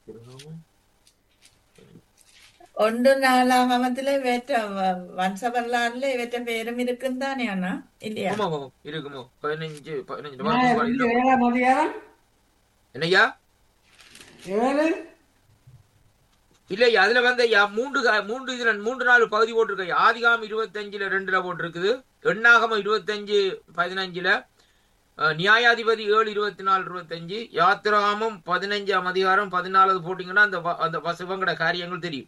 ஒன்று நாலாகமத்துல இவற்ற வ- வம்ச வரலாறுல இவற்ற பேரும் இருக்குன்னு தானே அண்ணா இல்லையா ஆமா ஆமா இருக்குமோ பதினஞ்சு பதினஞ்சு நியாயாதிபதி இதுல- ஏழாம் அதிகாரம் என்னய்யா ஏழு இல்லையா அதுல வந்து ஐயா மூன்று கா- மூன்று இதுல மூன்று நாலு பகுதி போட்டிருக்கு ஆதிகாம் இருபத்தஞ்சுல ரெண்டுல போட்டிருக்குது எண்ணாகமம் இருபத்தஞ்சு பதினஞ்சுல அஹ், நியாயாதிபதி ஏழு இருபத்தி நாலு இருபத்தஞ்சு யாத்திராமம் பதினஞ்சாம் அதிகாரம் பதினாலாவது போட்டீங்கன்னா அந்த வ- அந்த வசுவங்கட காரியங்கள் தெரியும்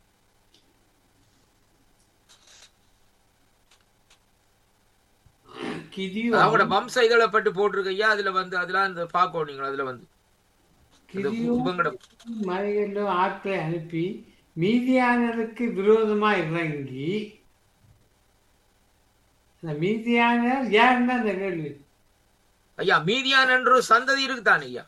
கிதியோன் அவங்களோட வம்ச இதழை பட்டு போட்டிருக்கு ஐயா அதுல வந்து அதெல்லாம் அந்த பார்க்கணும் நீங்க அதுல வந்து இந்த கிதியோன் இவங்கட மலைகளிலும் ஆட்களை அனுப்பி மீதியானருக்கு விரோதமா இறங்கி அந்த மீதியானர் யாருன்னா அந்த கேள்வி ஐயா மீதியான் என்ற ஒரு சந்ததி இருக்குதானே ஐயா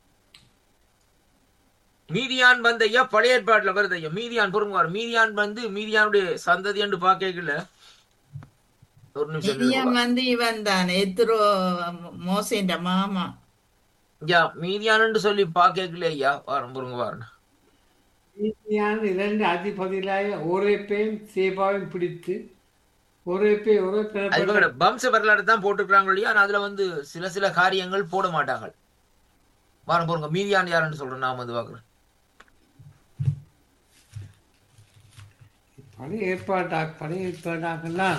மீதியான் வந்து ஐயா பழைய ஏற்பாட்டுல வருது ஐயா மீதியான் பொறுங்க மீதியான் வந்து மீதியானுடைய சந்ததி என்று பார்க்கல ஒரு நிமிஷம் மிதியம் நில்லுங்க. வந்து இவன் தான் எத்ரோ மோசேன்ற மாமா ஐயா மீதியான்னு சொல்லி பார்க்கல ஐயா வாரம் பொறுங்க வாரம் மீதியான இரண்டு அதிபதிகளாய ஓரேப்பையும் சேபாவையும் பிடித்து ஓரேப்பை ஒரே அது பெறப்பட்ட இவங்களோட வம்ச வரலாறு தான் போட்டிருக்காங்க இல்லையா ஆனா அதுல வந்து சில சில காரியங்கள் போட மாட்டாங்க வாரம் பொறுங்க மீதியான் யாருன்னு சொல்றேன் நான் வந்து பாக்குறேன் பழைய ஏற்பாட்டா பழைய ஏற்பாட்டாக்கெல்லாம்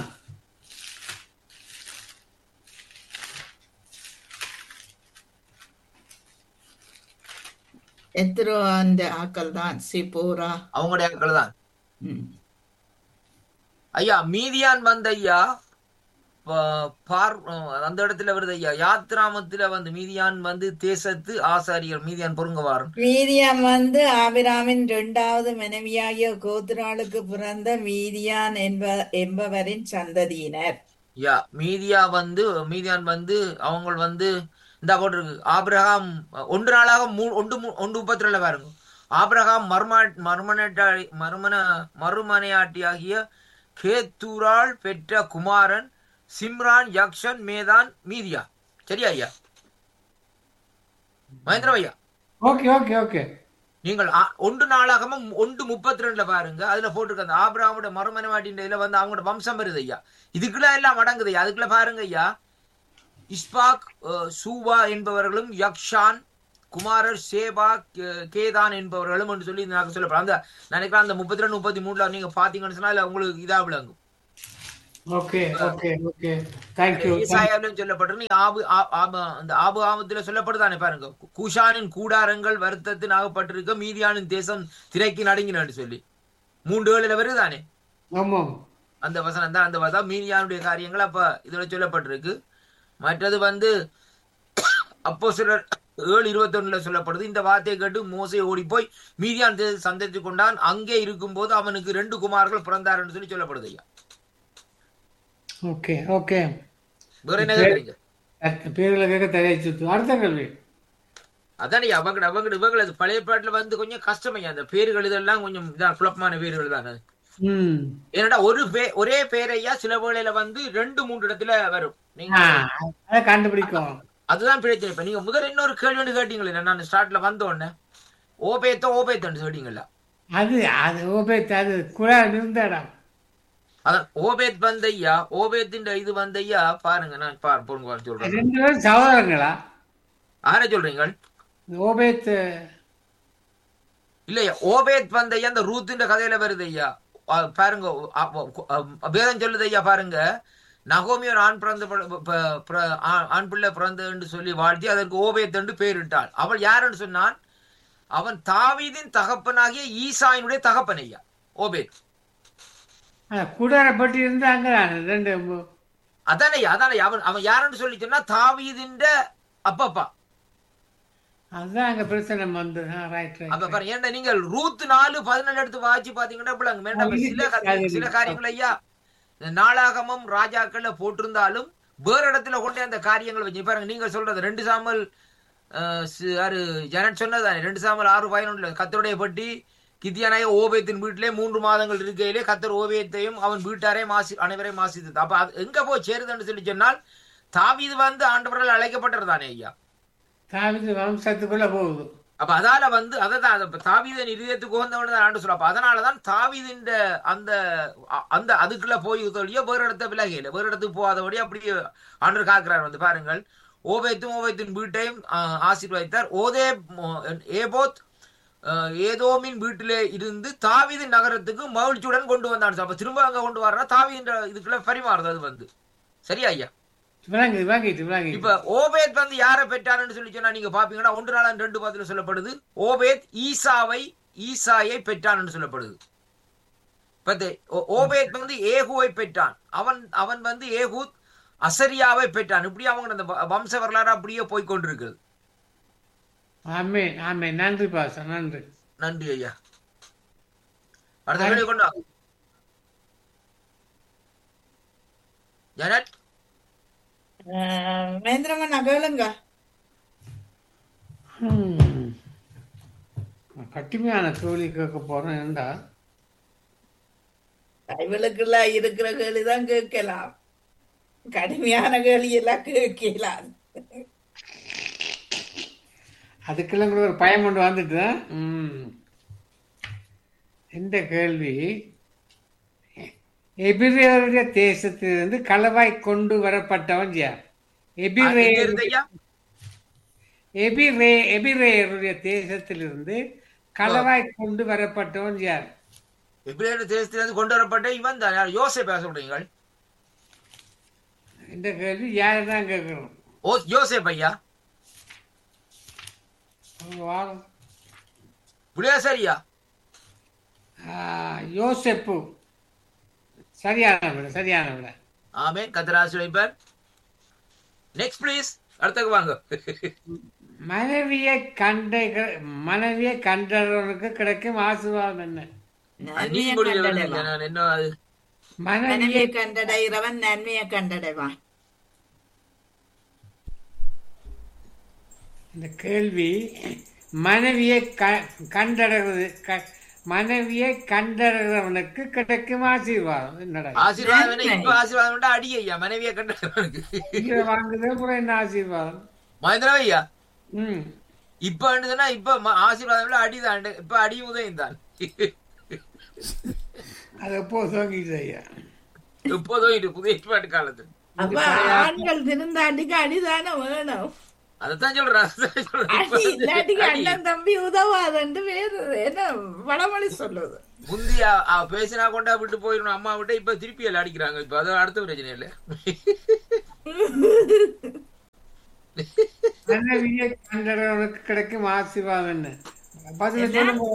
எத்ரோ அந்த ஆக்கள் தான் சிப்போரா அவங்களுடைய ஆட்கள் தான் ம். ஐயா மீதியான் வந்த ஐயா ப- பார் அந்த இடத்துல வருது ஐயா யாத்ராமத்துல வந்து மீதியான் வந்து தேசத்து ஆசாரியர் மீதியான் பொருங்கவாரன் மீதியான் வந்து ஆபிராமின் இரண்டாவது மனைவியாகிய கோத்ராளுக்கு பிறந்த மீதியான் என்ப என்பவரின் சந்ததியினர் யா மீதியா வந்து மீதியான் வந்து அவங்க வந்து இந்த போட்டிருக்கு ஆபிரகாம் ஒன்று நாளாக மூ ஒன்று மூ- ஒன்று முப்பத்தி ரெண்டுல பாருங்க ஆபிரகாம் மர்மா மர்மனட்டாளி மர்மன மறுமனையாட்டியாகிய கேத்தூரால் பெற்ற குமாரன் சிம்ரான் யக்ஷன் மேதான் மீதியா சரியா ஐயா மகேந்திர ஐயா ஓகே ஓகே ஓகே நீங்கள் ஆ- ஒன்று நாளாகமும் ஒன்று முப்பத்தி ரெண்டுல பாருங்க அதுல போட்டிருக்க அந்த ஆபிரகாமோட மறுமனைவாட்டின் இதுல வந்து அவங்களோட வம்சம் வருது ஐயா இதுக்குள்ள எல்லாம் அடங்குது ஐயா அதுக்குள்ள பாருங்க ஐயா இஸ்பாக் அஹ், சூவா என்பவர்களும் யக்ஷான் குமாரர் சேபா கே- கேதான் என்பவர்களும் என்று சொல்லி நான் சொல்லப்படும் அந்த நினைக்கிறேன் அந்த முப்பத்தி ரெண்டு முப்பத்தி மூணுல நீங்க பாத்தீங்கன்னு சொன்னா அதுல உங்களுக்கு இதா விளங்கும் ஓகே ஓகே ஓகே தேங்க்யூ ஈசாயாவிலும் சொல்லப்பட்டிருக்கு நீ ஆபு ஆ- ஆப- அந்த ஆபு ஆமத்துல சொல்லப்படுதானே பாருங்க குஷானின் கூடாரங்கள் வருத்தத்தின் ஆகப்பட்டிருக்க மீதியானின் தேசம் திரைக்கு நடுங்கினான்னு சொல்லி மூன்று ஏழுல வருதானே ஆமாம் அந்த வசனம் தான் அந்த வசனம் மீதியானுடைய காரியங்கள் அப்ப இதுல சொல்லப்பட்டிருக்கு மற்றது வந்து அப்போ சிலர் ஏழு இருபத்தொன்னுல சொல்லப்படுது இந்த வார்த்தையை கேட்டு மோசை ஓடி போய் மீதியான் தேசத்தை சந்தித்து கொண்டான் அங்கே இருக்கும்போது அவனுக்கு ரெண்டு குமார்கள் பிறந்தாருன்னு சொல்லி சொல்லப்படுது ஐயா ஓகே ஓகே வேற என்ன கேக்குறீங்க பேர்களை கேட்க தயாரி சுத்து அடுத்த கேள்வி அதானே அவங்க அவங்க இவங்களது பழைய பாட்டுல வந்து கொஞ்சம் கஷ்டமையா அந்த பேர்கள் இதெல்லாம் கொஞ்சம் இதான் குழப்பமான பேர்கள் தான் அது. ம் ஏன்னா ஒரு பே ஒரே பேரையா சில வேளையில வந்து ரெண்டு மூன்று இடத்துல வரும் நீங்க ஆ, அதை கண்டுபிடிக்கும் அதுதான் பிரச்சனை இப்ப நீங்க முதல் இன்னொரு கேள்வி ஒன்று கேட்டீங்களே நான் ஸ்டார்ட்ல வந்த உடனே ஓபேத்தோ ஓபேத்தன்னு சொல்லிட்டீங்களா அது அது ஓபேத் அது குழா இருந்த இடம் அதான் ஓபேத் வந்தையா ஓபேத்தின் இது வந்தையா பாருங்க நான் பார் பொருங்க பாரு சொல்றேன் ரெண்டு பேரும் சகோதரங்களா ஆரை சொல்றீங்க ஓபேத் இல்லையா ஓபேத் வந்தையா அந்த ரூத்தின் கதையில வருது ஐயா அஹ் பாருங்க அ- அ- அ- வேதம் சொல்லுது ஐயா பாருங்க நகோமி ஒரு ஆண் பிறந்த ப- ப- பிற- ஆ- ஆண் பிள்ளை பிறந்தன்னு சொல்லி வாழ்த்தி அதற்கு ஓபேத் என்று பெயரிட்டாள் அவள் யாருன்னு சொன்னான் அவன் தாவீதின் தகப்பனாகிய ஈசாயினுடைய தகப்பன் ஐயா ஓபேத் குடாரப்பட்டி இருந்தாங்க ரெண்டு மு- அதானே அதானே அவன் அவன் யாருன்னு சொல்லி சொன்னா தாவீதின் அப்பப்பா அதுதான் அங்க பிரச்சனை வந்து ரைட் அப்ப ரைட் பாருங்க ஏன்டா நீங்கள் ரூத் நாலு பதினேழு எடுத்து வாசி பாத்தீங்கன்னா இப்ப அங்க வேண்டாம் அது சில அது கதை- சில காரியங்கள் ஐயா இந்த நாளாகமம் ராஜாக்கள்ல போட்டிருந்தாலும் வேற இடத்துல கொண்டு அந்த காரியங்கள் வச்சு பாருங்க நீங்க சொல்றது ரெண்டு சாமல் அஹ், சி- யாரு ஜனட் சொன்னதானே ரெண்டு சாமல் ஆறு பதினொன்றுல கத்தருடைய பட்டி கித்தியானாய ஓபேத்தின் வீட்டிலே மூன்று மாதங்கள் இருக்கையிலே கத்தர் ஓவியத்தையும் அவன் வீட்டாரே மாசி அனைவரையும் மாசித்தது அப்ப அது எங்க போய் சேருதுன்னு சொல்லி சொன்னால் தாவீது வந்து ஆண்டவரால் அழைக்கப்பட்டதுதானே ஐயா தாவிது வம்சத்துக்குள்ள போகுது அப்ப அதால வந்து அததான் அது இப்ப தாவீதன் இதயத்துக்கு உகந்தவன் தான் ஆண்டு சொல்ல அப்ப அதனாலதான் தாவீதின் அந்த அ- அந்த அதுக்குள்ள போய் தொழியோ வேறு இடத்த விலகையில வேறு இடத்துக்கு போகாதபடி அப்படியே ஆண்டு காக்கிறார் வந்து பாருங்கள் ஓபேத்தும் ஓபேத்தின் வீட்டையும் ஆஹ், ஆசீர்வதித்தார் ஓதே மோ- ஏபோத் ஆஹ், ஏதோமின் வீட்டிலே இருந்து தாவீதின் நகரத்துக்கு மகிழ்ச்சியுடன் கொண்டு வந்தான் அப்ப திரும்ப அங்க கொண்டு வர்றா தாவீதின் இதுக்குள்ள பரிமாறுது அது வந்து சரியா ஐயா விளங்கு விளங்கிட்டு விளங்கிட்டு இப்ப ஓபேத் வந்து யாரை பெற்றான்னு சொல்லி சொன்னா நீங்க பாப்பீங்கன்னா ஒன்று நாளாம் ரெண்டு பத்துல சொல்லப்படுது ஓபேத் ஈசாவை ஈசாயை பெற்றான்னு சொல்லப்படுது பத்து ஓ- ஓபேத் வந்து ஏகுவை பெற்றான் அவன் அவன் வந்து ஏகூத் அசரியாவை பெற்றான் இப்படி அவங்க அந்த வ- வம்ச வரலாறு அப்படியே போய் கொண்டிருக்கிறது ஆமே ஆமே நன்றி பாச நன்றி நன்றி ஐயா அடுத்த கேள்வி கொண்டா ஜனட் அஹ், மகேந்திரமண்ணா கேளுங்க ஹம். நான் கட்டுமையான கேள்வி கேட்க போறேன் ஏண்டா இவளுக்குள்ள இருக்கிற கேள்வி தான் கேட்கலாம் கடுமையான கேள்வி எல்லாம் கேட்கலாம் அதுக்கெல்லாம் கூட ஒரு பயம் கொண்டு வந்துட்டு ம். இந்த கேள்வி எபிரேயருடைய தேசத்திலிருந்து களவாய் கொண்டு வரப்பட்டவன் யார் எபிரே எங்க இருந்து ஐயா எபிரே எபிரேயருடைய தேசத்திலிருந்து களவாய் கொண்டு வரப்பட்டவன் யார் எபிரேயர் தேசத்திலிருந்து கொண்டு வரப்பட்ட இவன் தான் யார் யோசை பேச சொல்றீங்க இந்த கேள்வி யாரை தான் கேட்கணும் ஓ யோசேப் ஐயா அவங்க வாரம் புளியா சரியா ஆ, யோசேப்பு சரியான விட சரியான விட ஆமே கத்தராசு வைப்பர் நெக்ஸ்ட் ப்ளீஸ் அடுத்தக்கு வாங்க மனைவியை கண்ட மனைவியை கண்டவனுக்கு கிடைக்கும் ஆசீர்வாதம் என்ன நீதிமொழியில வருதுங்க, நான் என்ன அது மனைவியை நன்மையை கண்டடைகிறவன் நன்மையை கண்டடைவான் இந்த கேள்வி மனைவியை க கண்டடைவது க மனைவியை கண்டடைகிறவனுக்கு கிடைக்கும் ஆசீர்வாதம் என்னடா இது? ஆசீர்வாதம் என்ன? நன்மை. இப்ப ஆசீர்வாதம் உண்டா? அடி ஐயா மனைவியை கண்டவனுக்கு இங்க வாங்குதே கூட என்ன ஆசீர்வாதம் மகேந்திரா ஐயா ம் இப்ப வேண்டுதுன்னா இப்ப ம- ஆசீர்வாதம் இல்ல அடிதான் இப்ப அடி உதயம் தான் அதை எப்போ துவங்கிட்டு ஐயா எப்போதும் இது புதிய ஏற்பாட்டு காலத்து அப்ப ஆண்கள் திருந்தாண்டிக்கு அடிதானே வேணும் அதைத்தான் சொல்றேன் அதைத்தான் சொல்றேன். அடி இல்லாட்டிக்கு அடி. அண்ணன் தம்பி உதவாதுன்ட்டு வேறு என்ன வடமொழி சொல்லுது முந்தி அ- அ, பேசினா கொண்டா விட்டு போயிடணும் அம்மா விட்டு இப்ப திருப்பி எல்லாம் அடிக்கிறாங்க இப்ப அது அடுத்த பிரச்சனை இல்ல மனைவியை கண்டடைகிறவனுக்கு கிடைக்கும் ஆசீர்வாதம் என்ன பதில சொல்லுங்க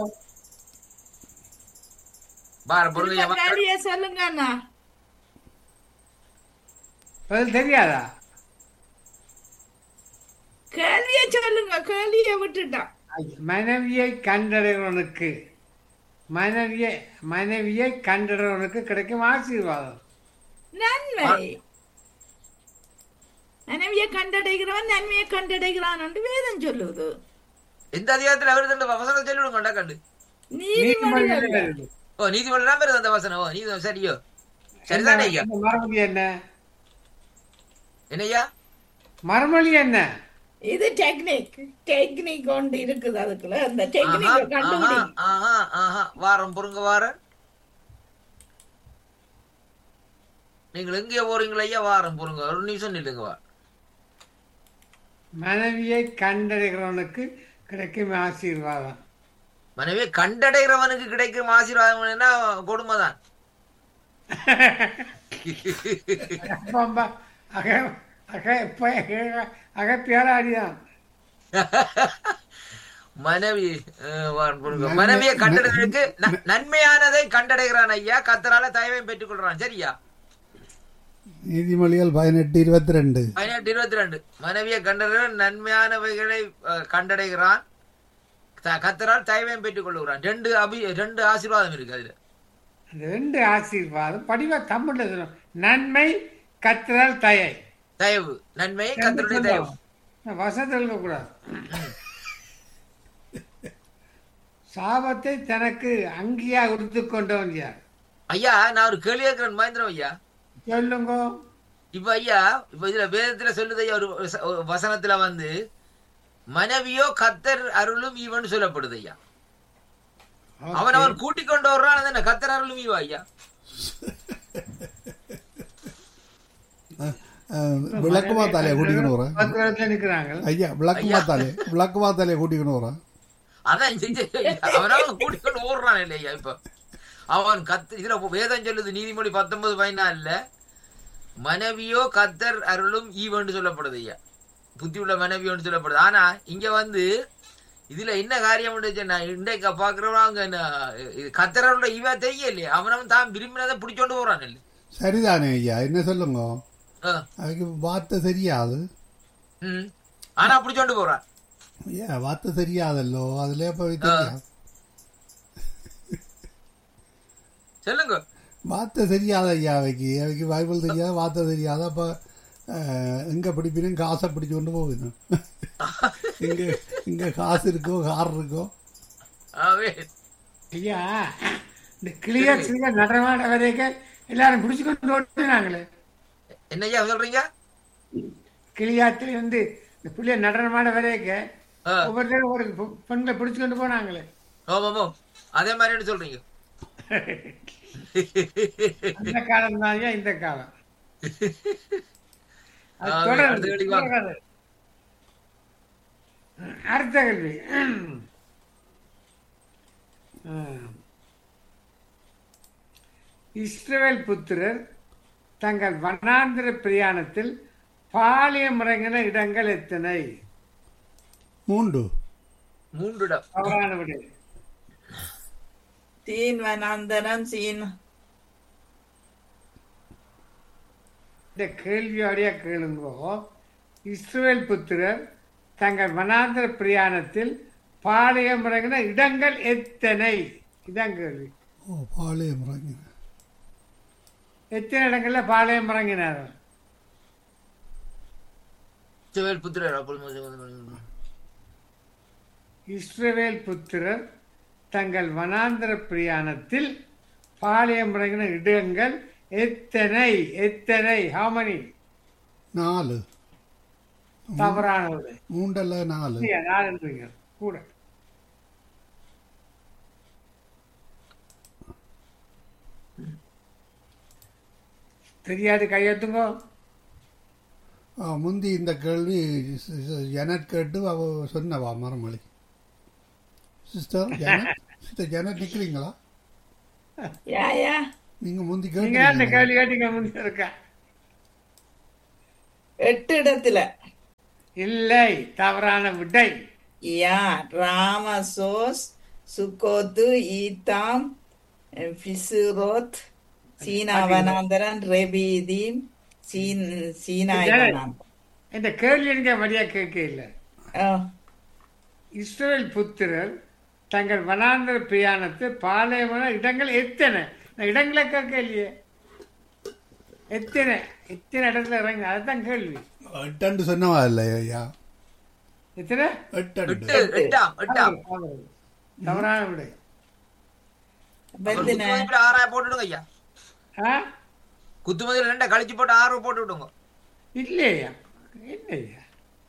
பார பொருள் எவன் கேள்விய சொல்லுங்க அண்ணா பதில் தெரியாதா கேள்விய சொல்லுங்க கேள்விய விட்டுட்டான் மனைவியை கண்டடைகிறவனுக்கு மனைவியை மனைவியை கண்டடைகிறவனுக்கு கிடைக்கும் ஆசீர்வாதம் நன்மை நன்மையை கண்டடைகிறவன் நன்மையை கண்டடைகிறான் என்று வேதம் சொல்லுது எந்த அதிகாரத்துல வருது அந்த வசனம் சொல்லிவிடுங்க கண்டு நீதிமொழிகள் நீதிமொழிகள் வருது. ஓ நீதிமன்றம் தான் வருது அந்த வசனம் ஓ நீதி சரியோ சரிதானே ஐயா இந்த மறுமொழி என்ன என்னய்யா மறுமொழி என்ன இது டெக்னிக் டெக்னிக் ஒன்று இருக்குது அதுக்குள்ள அந்த ஆஹா, டெக்னிக் ஆஹா, கண்டுபிடி ஆஹா, ஆஹா. வாரம் பொறுங்க வாரம் நீங்கள் எங்கே போறீங்களா ஐயா வாரம் பொறுங்க ஒரு நிமிஷம் நில்லுங்க வா மனைவியை கண்டடைகிறவனுக்கு கிடைக்கும் ஆசீர்வாதம் மனைவி கண்டடைகிறவனுக்கு கிடைக்கும் ஆசீர்வாதம் என்ன கொடுமைதான் அப்பம்பா, அக அக இப்ப அகப்பியால அடிதான் மனைவி அஹ், வாரம் பொறுங்க மனைவியை கண்டடைகிறதுக்கு ந- நன்மையானதை கண்டடைகிறான் ஐயா கத்தரால தயவையும் பெற்றுக் கொள்றான் சரியா நீதிமொழிகள் பதினெட்டு இருபத்தி ரெண்டு பதினெட்டு இருபத்தி ரெண்டு மனைவியை கண்டடைகிறான் நன்மையானவைகளை அஹ், கண்டடைகிறான் த- கத்தரால் தயவையும் பெற்றுக் கொள்ளுகிறான் ரெண்டு அபி ரெண்டு ஆசீர்வாதம் இருக்கு அதுல அந்த ரெண்டு ஆசீர்வாதம் படிவா தமிழ்ல சொல்லணும் நன்மை கத்திரால் தயை தயவு நன்மை கத்தருடைய தயவு வசதி கூடாது சாபத்தை தனக்கு அங்கியா உடுத்து கொண்டவன் யார் ஐயா நான் ஒரு கேள்வி கேட்கிறேன் மகேந்திரம் ஐயா சொல்லுங்க இப்ப ஐயா இப்ப இதுல வேதத்துல சொல்லுது ஐயா ஒரு வச- ஒரு வசனத்துல வந்து மனைவியோ கத்தர் அருளும் ஈவன் சொல்லப்படுது ஐயா Okay. அவன் அவன் கூட்டிக் கொண்டு வர்றான் அது என்ன கத்தர் அருளும் ஈவா ஐயா விளக்குமா தலையை கூட்டிக்கணும் வரேன் பத்து வருஷத்துல நிக்கிறாங்க ஐயா விளக்குமா தலையை விளக்குமா தலையை கூட்டிக்கணும் வரேன் அதான் செஞ்சு அவன் அவன் கூட்டிக் கொண்டு ஓடுறான் இல்லையா இப்ப அவன் கத்து இதுல வேதம் சொல்லுது நீதிமொழி பத்தொன்பது பதினாலுல மனைவியோ கத்தர் அருளும் ஈவன் சொல்லப்படுது ஐயா புத்தி உள்ள மனைவியோன்னு சொல்லப்படுது ஆனா இங்க வந்து இதுல என்ன காரியம் இருந்துச்சுன்னா இன்றைக்கு பாக்குறவங்க இது கத்தர் அருள ஈவா தெரியலையே அவன் அவன் தான் விரும்பினதை பிடிச்சோண்டு போறான் இல்லை சரிதானே ஐயா என்ன சொல்லுங்க ஆ, அதுக்கு வார்த்தை தெரியாது ம். ஆனா பிடிச்சோண்டு போறான் ஏன் வார்த்தை தெரியாதல்லோ அதுல போய் தெரியாது சொல்லுங்க வார்த்தை தெரியாத ஐயா அவைக்கு அவைக்கு பைபிள் தெரியாது வார்த்தை தெரியாது அப்போ எங்க பிடிப்பினும் காசை பிடிச்சு கொண்டு போகணும் இங்க இங்க காசு இருக்கோ கார் இருக்கோ ஆவே ஐயா இந்த கிளியர் சிங்க நடமாட வரைக்கும் எல்லாரும் பிடிச்சு கொண்டு ஓட்டுனாங்களே என்னய்யா சொல்றீங்க கிளியாத்துல இருந்து இந்த புள்ளிய நடனமாட வரைக்கும் ஆ. ஒவ்வொருத்தரும் ஒரு பெ- பெண்களை பிடிச்சு கொண்டு போனாங்களே ஓமாமோ அதே மாதிரி என்ன சொல்றீங்க அந்த காலம் தான் ஐயா இந்த காலம் அது ஆ, தொடருது, அடுத்த கேள்விக்கு வாங்க. தொடருது. அடுத்த கேள்வி ஆ. இஸ்ரவேல் புத்திரர் தங்கள் வனாந்திர பிரயாணத்தில் பாலியம் இறங்கின இடங்கள் எத்தனை மூன்று மூன்று இடம் தவறான விடை சீன் வனாந்தரம் சீன் இந்த கேள்வியோடைய கேளுங்கோ இஸ்ரவேல் புத்திரர் தங்கள் வனாந்திர பிரயாணத்தில் பாளையம் இறங்கின இடங்கள் எத்தனை இதான் கேள்வி ஓ பாளையம் இறங்கின எத்தனை இடங்கள்ல பாளையம் இறங்கினார்கள் சிவல் புத்திரர் அப்பொழுது இஸ்ரவேல் புத்திரர் தங்கள் வனாந்திர பிரயாணத்தில் பாளையம் இறங்கின இடங்கள் எத்தனை எத்தனை ஹாமனி நாலு தவறான விடை மூண்டல்ல நாலு இல்லையா, நாலுன்றீங்க கூட தெரியாது கையெழுத்துங்கோ ஆ, முந்தி இந்த கேள்வி ஜெனட் கேட்டு அவ சொன்னவா மரமொழி சிஸ்டர் ஜெனட் சிஸ்டர் ஜெனட் நிக்கிறீங்களா யா யா நீங்க முந்தி நீங்க தான் இந்த கேட்டு கேள்வி கேட்டீங்க முந்தி இருக்கா எட்டு இடத்துல இல்லை தவறான விடை யா ராமசோஸ் சுக்கோத்து ஈத்தாம் பிசுரோத் சீனா வனாந்தரன் ரெபீதீம் சீன் சீனாய் வனாந்தரம் இந்த கேள்வி எனக்கு வழியா கேட்க இல்லை ஆ, இஸ்ரவேல் புத்திரர் தங்கள் வனாந்திர பிரயாணத்தில் பாலைவன இடங்கள் எத்தனை நான் இடங்களை கேட்க இல்லையே எத்தனை எத்தனை இடத்துல இறங்கி அதுதான் கேள்வி எட்டண்டு சொன்னவா இல்லை ஐயா எத்தனை எட்டண்டு எட்டு எட்டாம் எட்டாம் தவறு. தவறான விடை பெத்தின குத்துமதிப்புல ஆறாய போட்டுடுங்க ஐயா ஆ குத்துமதியில ரெண்டா கழிச்சு போட்டு ஆறு போட்டு விடுங்க இல்லையா இல்லையா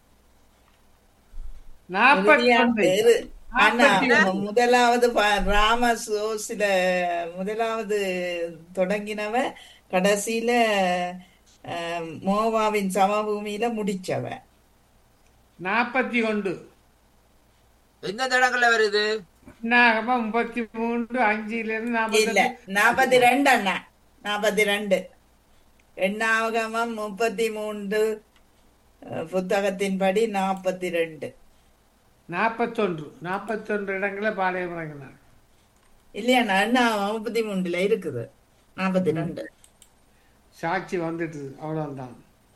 நாற்பத்தி இறுதியா ஒன்று இரு. ஆனா நாற்பத்தி முதலாவது ப- ராம சோசில முதலாவது தொடங்கினவ கடைசியில அஹ், மோவாவின் சமபூமியில முடிச்சவ நாற்பத்தி ஒன்று எந்தெந்த இடங்கள்ல வருது நாகமா முப்பத்தி மூன்று அஞ்சுல இருந்து இல்ல நாற்பத்தி நாற்பத்தி ரெண்டு அண்ணா நாற்பத்தி ரெண்டு எண்ணாகமம் முப்பத்தி மூன்று அஹ், புத்தகத்தின்படி நாற்பத்தி ரெண்டு நாற்பத்தொன்று நாற்பத்தொன்று இடங்களில் பாளையம் இறங்கினார் இல்லையா அண்ணா முப்பத்தி மூணுல இருக்குது நாற்பத்தி ரெண்டு சாட்சி வந்துட்டு அவ்வளவுதான்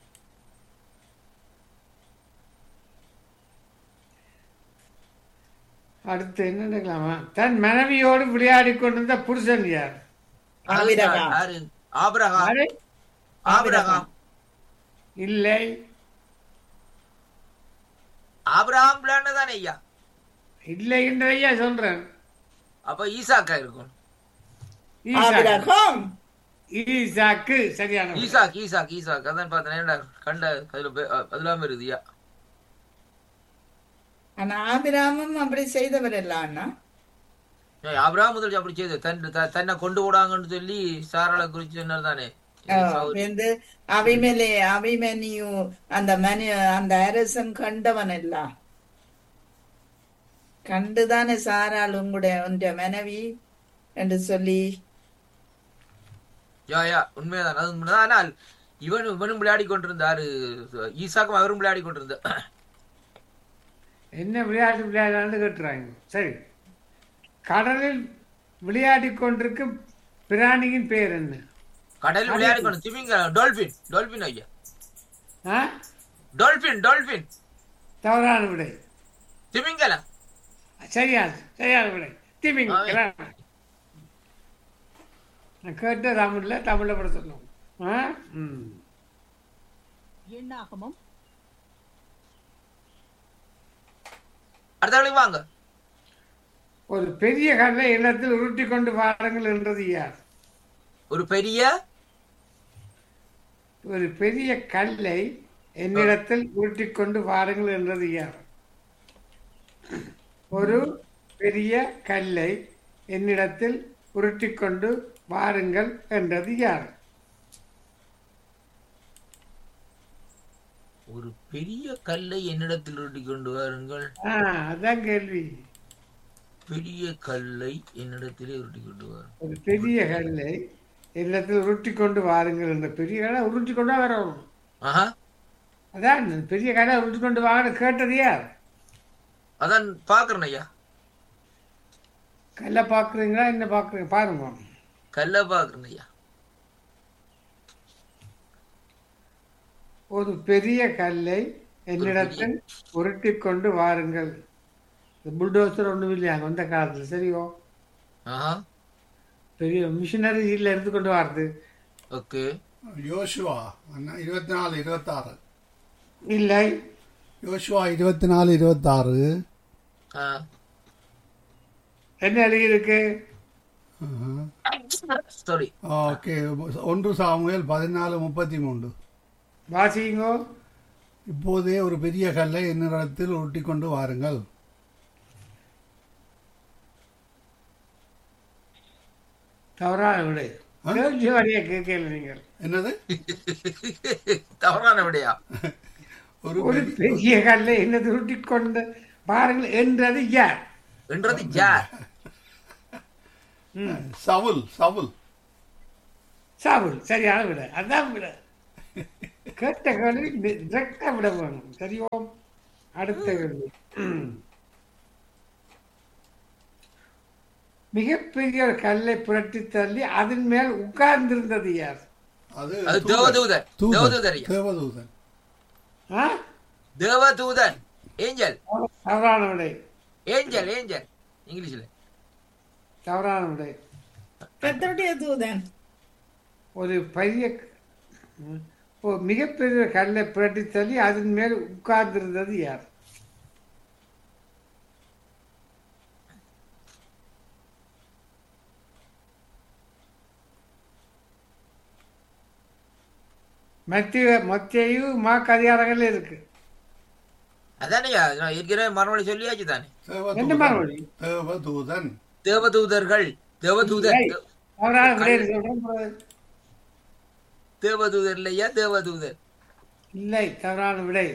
அடுத்து என்ன நினைக்கலாமா தன் மனைவியோடு விளையாடி கொண்டிருந்த புருஷன் யார் ஆபிரகாம் யாரு ஆபிரகாம் யாரு? ஆபிரகாம் இல்லை ஆபிரகாம் பிளான் தானே ஐயா இல்லை என்றையா சொல்றேன் அப்ப ஈசாக்கா இருக்கும் ஈசாக்கு. ஆபிரகாம் ஈசாக்கு சரியான விடை. ஈசாக் ஈசாக் ஈசாக் அதான் பார்த்தேன் ஏன்டா கண்ட அதுல பே- அதுல வருதுயா ஆனா ஆபிராமும் அப்படி செய்தவர் இல்ல அண்ணா அபிரகாம் முதல் அப்படி செய்து தன் த- தன்னை கொண்டு விடாங்கன்னு சொல்லி சாராளை குறிச்சு சொன்னார் தானே வந்து அபிமலே அபிமன்யு அந்த மனு அந்த அரசன் கண்டவன் இல்ல கண்டுதானே சாராள் உங்களுடைய உன்னுடைய மனைவி என்று சொல்லி யா யா உண்மைதான் அது உண்மைதான் ஆனால் இவன் இவனும் விளையாடி கொண்டிருந்தாரு ஈசாக்கும் அவரும் விளையாடி கொண்டிருந்தார் என்ன விளையாட்டு விளையாடான்னு கேட்டுறாங்க சரி கடலில் விளையாடி கொண்டிருக்கும் பிராணியின் பேர் என்ன கடல் விளையாடி கொண்டு திமிங்க டால்பின் டால்பின் ஐயா ஆ டால்பின் டால்பின் தவறான விடை திமிங்கலம் சரியான சரியான விடை திமிங்க நான் கேட்ட தமிழ்ல தமிழ்ல பட சொல்லணும் ஆ ம் எண்ணாகமம் அடுத்த வேலைக்கு வாங்க ஒரு பெரிய கல்லை இல்லத்தில் உருட்டி கொண்டு வாருங்கள் என்றது யார் ஒரு பெரிய ஒரு பெரிய கல்லை என்னிடத்தில் உருட்டி கொண்டு வாருங்கள் என்றது யார் ஒரு பெரிய கல்லை என்னிடத்தில் உருட்டி கொண்டு வாருங்கள் என்றது யார் ஒரு பெரிய கல்லை என்னிடத்தில் உருட்டி கொண்டு வாருங்கள் ஆ அதான் கேள்வி பெரிய கல்லை என்னிடத்திலே உருட்டி கொண்டு வாருங்கள் ஒரு பெரிய கல்லை என்னிடத்தில் உருட்டி கொண்டு வாருங்கள் என்ற பெரிய கல்லை உருட்டி கொண்டா வரணும் ஆஹா அதான் இந்த பெரிய கல்லை உருட்டி கொண்டு வாங்கன்னு கேட்டது யார் அதான் பாக்குறேன் ஐயா கல்லை பார்க்குறீங்களா என்ன பார்க்குறீங்க பாருங்க கல்லை பாக்குறேன் ஐயா ஒரு பெரிய கல்லை என்னிடத்தில் உருட்டி கொண்டு வாருங்கள் இந்த புல்டோசர் ஒன்றும் இல்லையாங்க அந்த காலத்தில் சரியோ ஆஹா பெரிய மிஷினரியில் இருந்து கொண்டு வாருது ஓகே யோசுவா அண்ணா இருபத்தி நாலு இருபத்தாறு இல்லை யோசுவா இருபத்தி நாலு இருபத்தாறு ஆ என்ன எழுதியிருக்கு சாரி ஓகே ஒன்று சாமுவேல் பதினாலு முப்பத்தி மூன்று வாசிங்கோ இப்போதே ஒரு பெரிய கல்லை என்னிடத்தில் உருட்டி கொண்டு வாருங்கள் தவறான விடை கேள்வி வழியை கேட்கல நீங்கள் என்னது தவறான விடையா ஒரு ஒரு பெரிய கல்லை என்னது உருட்டி கொண்டு பாருங்கள் என்றது யார் என்றது யார் சவுல் சவுல் சாவுல் சரியான விட அதான் விட கேட்ட கேள்வி டிரெக்டா விட வேணும் சரியோ அடுத்த கேள்வி ம். மிகப்பெரிய ஒரு கல்லை புரட்டி தள்ளி அதன் மேல் உட்கார்ந்திருந்தது யார் அது அது தூதன். தேவதூதன் தூதன். தேவதூதன் ஐயா. தேவதூதன் ஆ? தேவதூதன் ஏஞ்சல் தவறான விடை ஏஞ்சல் ஏஞ்சல் இங்கிலீஷ்ல தவறான விடை கத்தருடைய தூதன் ஒரு பெரிய ம், ஒரு மிகப்பெரிய கல்லை புரட்டி தள்ளி அதன் மேல் உட்கார்ந்திருந்தது யார் மத்திய மத்தியு மாக்கு அதிகாரங்கள் இருக்கு அதானேயா நான் ஏற்கனவே மறுமொழி சொல்லியாச்சு தானே என்ன தேவதூதன் மறுமொழி தேவதூதன் தேவதூதர்கள் தேவதூதன் இல்லை. தவறான விடை சொல்றேன் brother. தேவதூதர் இல்லையா தேவதூதர் இல்லை தவறான விடை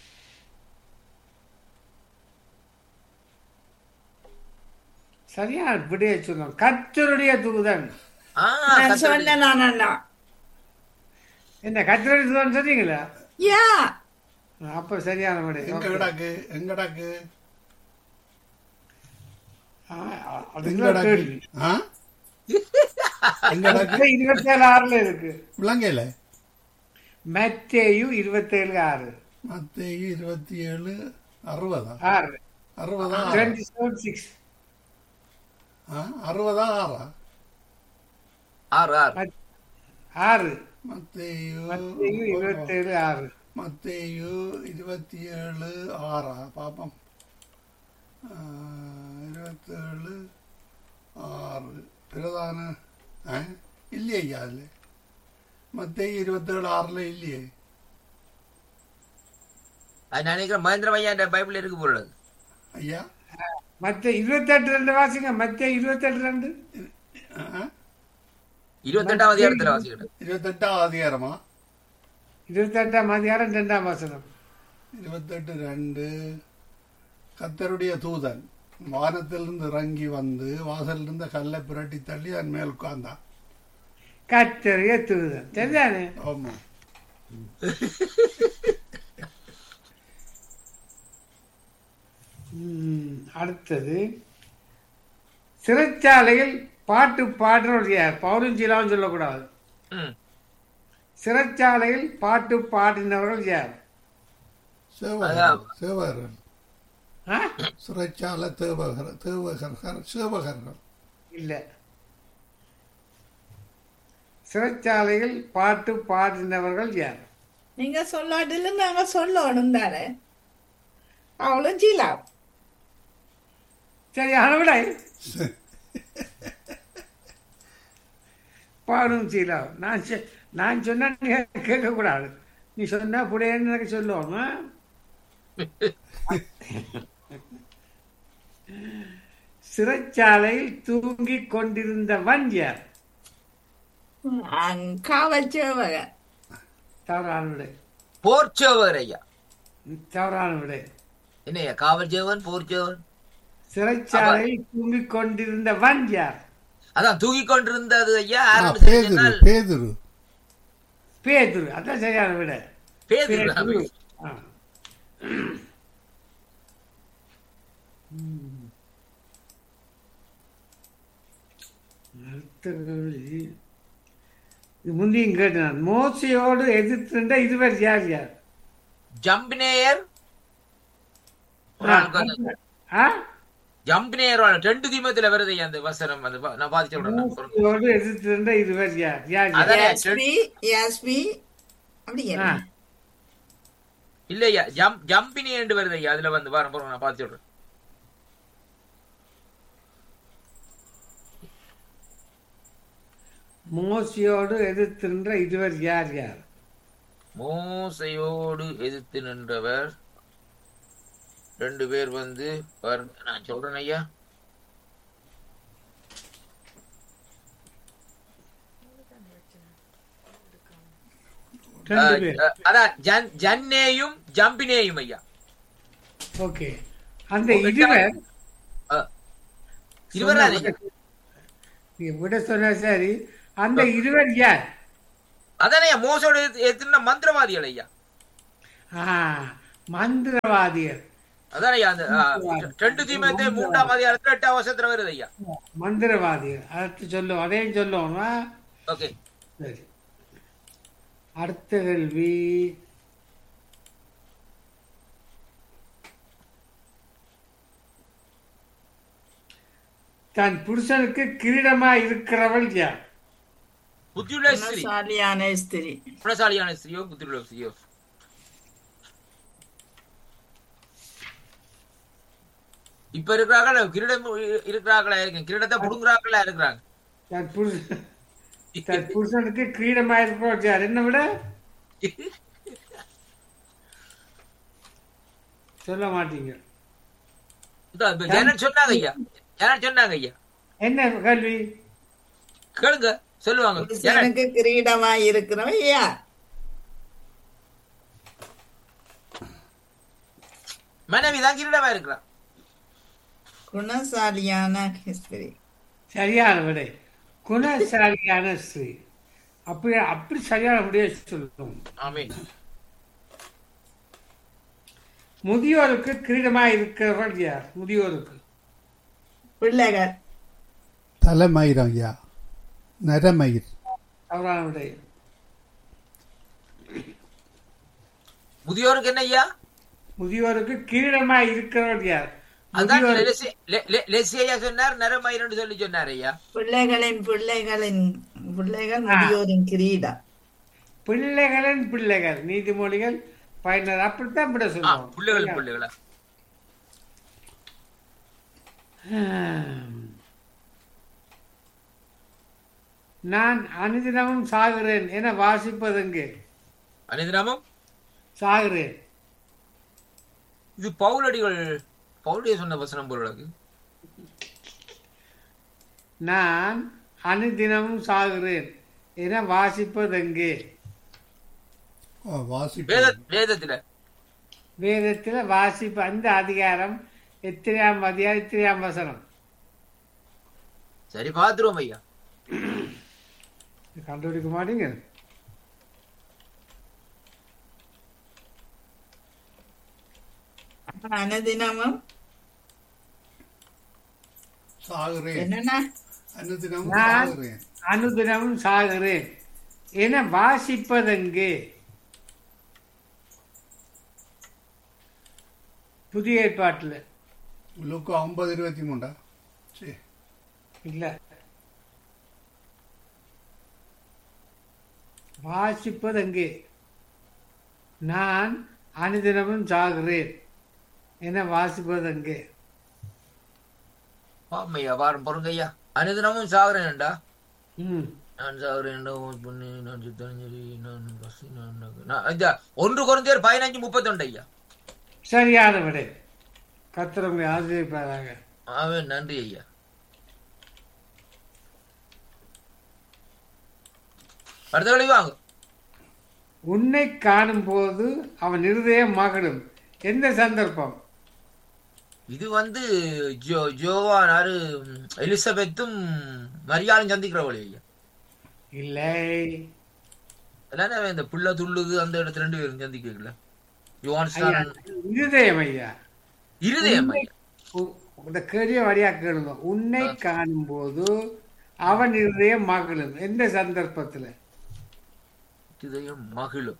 சரியான விடையை சொன்னோம் கத்தருடைய தூதன் ஆ நான் கத்தருடைய- சொன்னேன் நான் அண்ணா என்ன கத்தருடைய தூதன் சொன்னீங்களா யா அப்ப சரியான விடை எங்க Okay. கிடக்கு எங்கடாக்கு ஆ, அது இன்னொரு கேள்வி எங்கடாக்கு ஆ எங்கடாக்கு மத்தேயு இருபத்தேழு ஆறுல இருக்கு விளங்கையில மத்தேயு இருபத்தேழு ஆறு மத்தேயு இருபத்தி ஏழு அறுபதா ஆறு அறுபதா ஆறா? டுவெண்ட்டி செவன் சிக்ஸ் ஆ, அறுபதா ஆறா ஆறு ஆறு ஆறு மத்தேயு மத்தேயு இருபத்தேழு ஆறு மத்தேயு இருபத்தி ஏழு ஆறா பாப்போம் ஆ, இருபத்தேழு ஆறு பிரதான ஆ, இல்லையே ஐயா அதில் மத்தேயு இருபத்தேழு ஆறுல இல்லையே அது நான் நினைக்கிறேன் மகேந்திர ஐயா பைபிள் இருக்கு போல இருக்கு. ஐயா மற்ற இருபத்தெட்டு ரெண்டு வாசிங்க மற்ற இருபத்தெட்டு ரெண்டு ஆ? இருபத்தெட்டாம் அதிகாரத்துல வாசிக்கணும் இருபத்தெட்டாம் அதிகாரமா இருபத்தெட்டாம் அதிகாரம் ரெண்டாம் வசனம் இருபத்தெட்டு ரெண்டு கத்தருடைய தூதன் வானத்திலிருந்து இறங்கி வந்து வாசலில் இருந்த கல்லை புரட்டி தள்ளி அதன் மேல் உட்கார்ந்தான் கத்தரிய தூதன் சரிதானே ஆமா ம், அடுத்தது சிறைச்சாலையில் பாட்டு பாடுறவர் யார் பௌரும் சீலாவும் சொல்லக்கூடாது ம். சிறைச்சாலையில் பாட்டு பாடினவர்கள் யார் சேவகர் சேவகர்கள் ஆ? சிறைச்சால தேவகர் தேவகர்கள் சேவகர்கள் இல்ல சிறைச்சாலையில் பாட்டு பாடினவர்கள் யார் நீங்க சொல்லாட்டில நாங்க சொல்லணும் தானே அவளும் ஜீலா சரி அளவிட பாடும் சீலா நான் சொ- நான் சொன்னா நீ கேட்கக்கூடாது நீ சொன்னா புடையன்னு எனக்கு சொல்லுவோம் ஆ? சிறைச்சாலையில் தூங்கிக் கொண்டிருந்தவன் யார் காவல் சேவக தவறான விடை போர்ச்சேவர் ஐயா தவறான விடை என்னய்யா காவல் சேவன் போர்ச்சேவன் சிறைச்சாலையில் தூங்கிக் கொண்டிருந்தவன் யார் அதான் தூக்கி கொண்டிருந்தது ஐயா ஆ, யாருன்னு சொல்லி பேதுரு சொன்னால் பேதுரு பேதுரு அதான் சரியான விடை பேதுரு பேதுரு. ஆ. அடுத்த கேள்வி. இது முந்தையும் கேட்டான் மோசையோடு எதிர்த்துண்ட இதுவர் யார் யார் ஜம்பினேயர் ஒரு ஆ, ஆளுக்கு வந்து ஆ? ஜம்பினேயர் ஒரு ஆள். ரெண்டு தீமத்துல வருது ஐயா அந்த வசனம் அந்த பா- நான் பாதி சொல்றேன் மோசையோடு எதிர்த்துண்ட இதுவர் யார் யார் யார் அதானே, யாஸ்பி யாஸ்பி அப்படி ஆ. இல்லையா ஜம் ஜம்பினி என்று வருது ஐயா அதுல வந்து வாரம் போறோம் நான் பாதி சொல்றேன் மோசையோடு எதிர்த்திருந்த இதுவர் யார் யார் மோசையோடு எதிர்த்து நின்றவர் ரெண்டு பேர் வந்து பாருங்க நான் சொல்றேன் ஐயா ரெண்டு பேர் அஹ், அதான் ஜன் ஜன்னேயும் ஜம்பினேயும் ஐயா ஓகே அந்த இருவர் அஹ், இருவரா அது ஐயா? நீங்க விட சொன்னா சரி அந்த இருவர் யார் அதானே ஐயா, மோசோடு எதிர்த்து மந்திரவாதிகள் ஐயா ஆ மந்திரவாதியர் அதானே ஐயா, அந்த அஹ், ரெண்டு தீமத்தை மூன்றாம் அதிகாரத்துல எட்டாம் வருஷத்துல வருது ஐயா மந்திரவாதியர் அடுத்து சொல்லும் அதையும் சொல்லுவோம் ஆ? ஓகே சரி அடுத்த கேள்வி தன் புருஷனுக்கு கிரீடமா இருக்கிறவள் யார் புத்தியுள்ள ஸ்திரீ குணசாலியான ஸ்திரி குணசாலியான ஸ்திரியோ புத்தியுள்ள ஸ்திரியோ இப்ப இருக்கிறாங்களா கிரீடம் இருக்கிறாங்களா இருக்கு கிரீடத்தை புடுங்குறாங்களா இருக்கிறாங்க தன் புருஷன் தன் புருஷனுக்கு கிரீடமா இருக்கிறவள் யார் என்ன விட சொல்ல மாட்டீங்க இதான் இப்ப ஜனன் சொன்னாங்க ஐயா ஜனன் சொன்னாங்க ஐயா என்ன கேள்வி கேளுங்க சொல்லுவாங்க ஜனன் புருஷனுக்கு கிரீடமா இருக்கிறவன் யார் மனைவி தான் கிரீடமா இருக்கிறான் குணசாலியான ஸ்திரி சரியான விடை குணசாலியான ஸ்ரீ அப்படி அப்படி சரியான விடையை சொல்லும் ஆமென் முதியோருக்கு கிரீடமா இருக்கிறவர்கள் யார் முதியோருக்கு பிள்ளைகள் தலைமயிரம் ஐயா நரமயிர் தவறான விடை முதியோருக்கு என்ன ஐயா முதியோருக்கு கிரீடமா இருக்கிறவர்கள் யார் அதான் முதியோர் லெசி- லெ- லெ- லெசி ஐயா சொன்னார் நரமயிரன்னு சொல்லி சொன்னார் ஐயா பிள்ளைகளின் பிள்ளைகளின் பிள்ளைகள் ஆ. முதியோரின் கிரீடம் பிள்ளைகளின் பிள்ளைகள் நீதிமொழிகள் பயனர் அப்படித்தான் விட ஆ, சொல்லுவோம் பிள்ளைகள் பிள்ளைகளா ஆம். நான் அனுதினமும் சாகிறேன் என வாசிப்பதெங்கே அனிதராமம் சாகிறேன் இது பவுலடிகள் பவுலிய சொன்ன வசனம் பொருளுக்கு நான் அனுதினமும் சாகிறேன் என வாசிப்பதெங்கே ஓ, வாசிப்பு வேத வேதத்துல வேதத்துல வாசிப்பு அந்த அதிகாரம் எத்தனையாம் அதிகாரம் எத்தனையாம் வசனம் சரி பாத்துருவோம் ஐயா கண்டுபிடிக்க மாட்டீங்க அனுதினமும் சாகுறேன் என்னன்னா அனுதினமும் நான் சாகுறேன் அனுதினமும் சாகிறேன் என வாசிப்பதெங்கே புதிய ஏற்பாட்டில் லுக்கு ஐம்பது இருபத்தி மூண்டா சரி இல்ல வாசிப்பதெங்கே நான் அனுதினமும் சாகிறேன் என வாசிப்பதெங்கே ஆமா ஐயா வாரம் பொறுங்க ஐயா அனுதினமும் சாகுறேன்டா ம் நான் சாகுறேன் பொண்ணு நான் சித்தஞ்சலி நான் பசி நான் நகு- நான் இந்த ஒன்று குறைந்தேர் பதினஞ்சு முப்பத்தொண்டு ஐயா சரியான விடை கத்திரவங்களை ஆசிரியப்பாராங்க ஆமென் நன்றி ஐயா அடுத்த கேள்வி வாங்க உன்னை காணும் போது அவன் இருதயம் மகளும் எந்த சந்தர்ப்பம் இது வந்து ஜோ ஜோவான் ஆறு எலிசபெத்தும் மரியாளும் சந்திக்கிற வழி ஐயா இல்லை அதானே இந்த புள்ள துள்ளுது அந்த இடத்துல ரெண்டு பேரும் சந்திக்கல யுவான் ஐயா ஸ்டாரன் இருதயம் ஐயா இருதயம் ஐயா உ- இந்த கேள்விய வழியா கேளுங்க உன்னை காணும் போது அவன் இருதயம் மகளும் எந்த சந்தர்ப்பத்துல இதயம் மகிழும்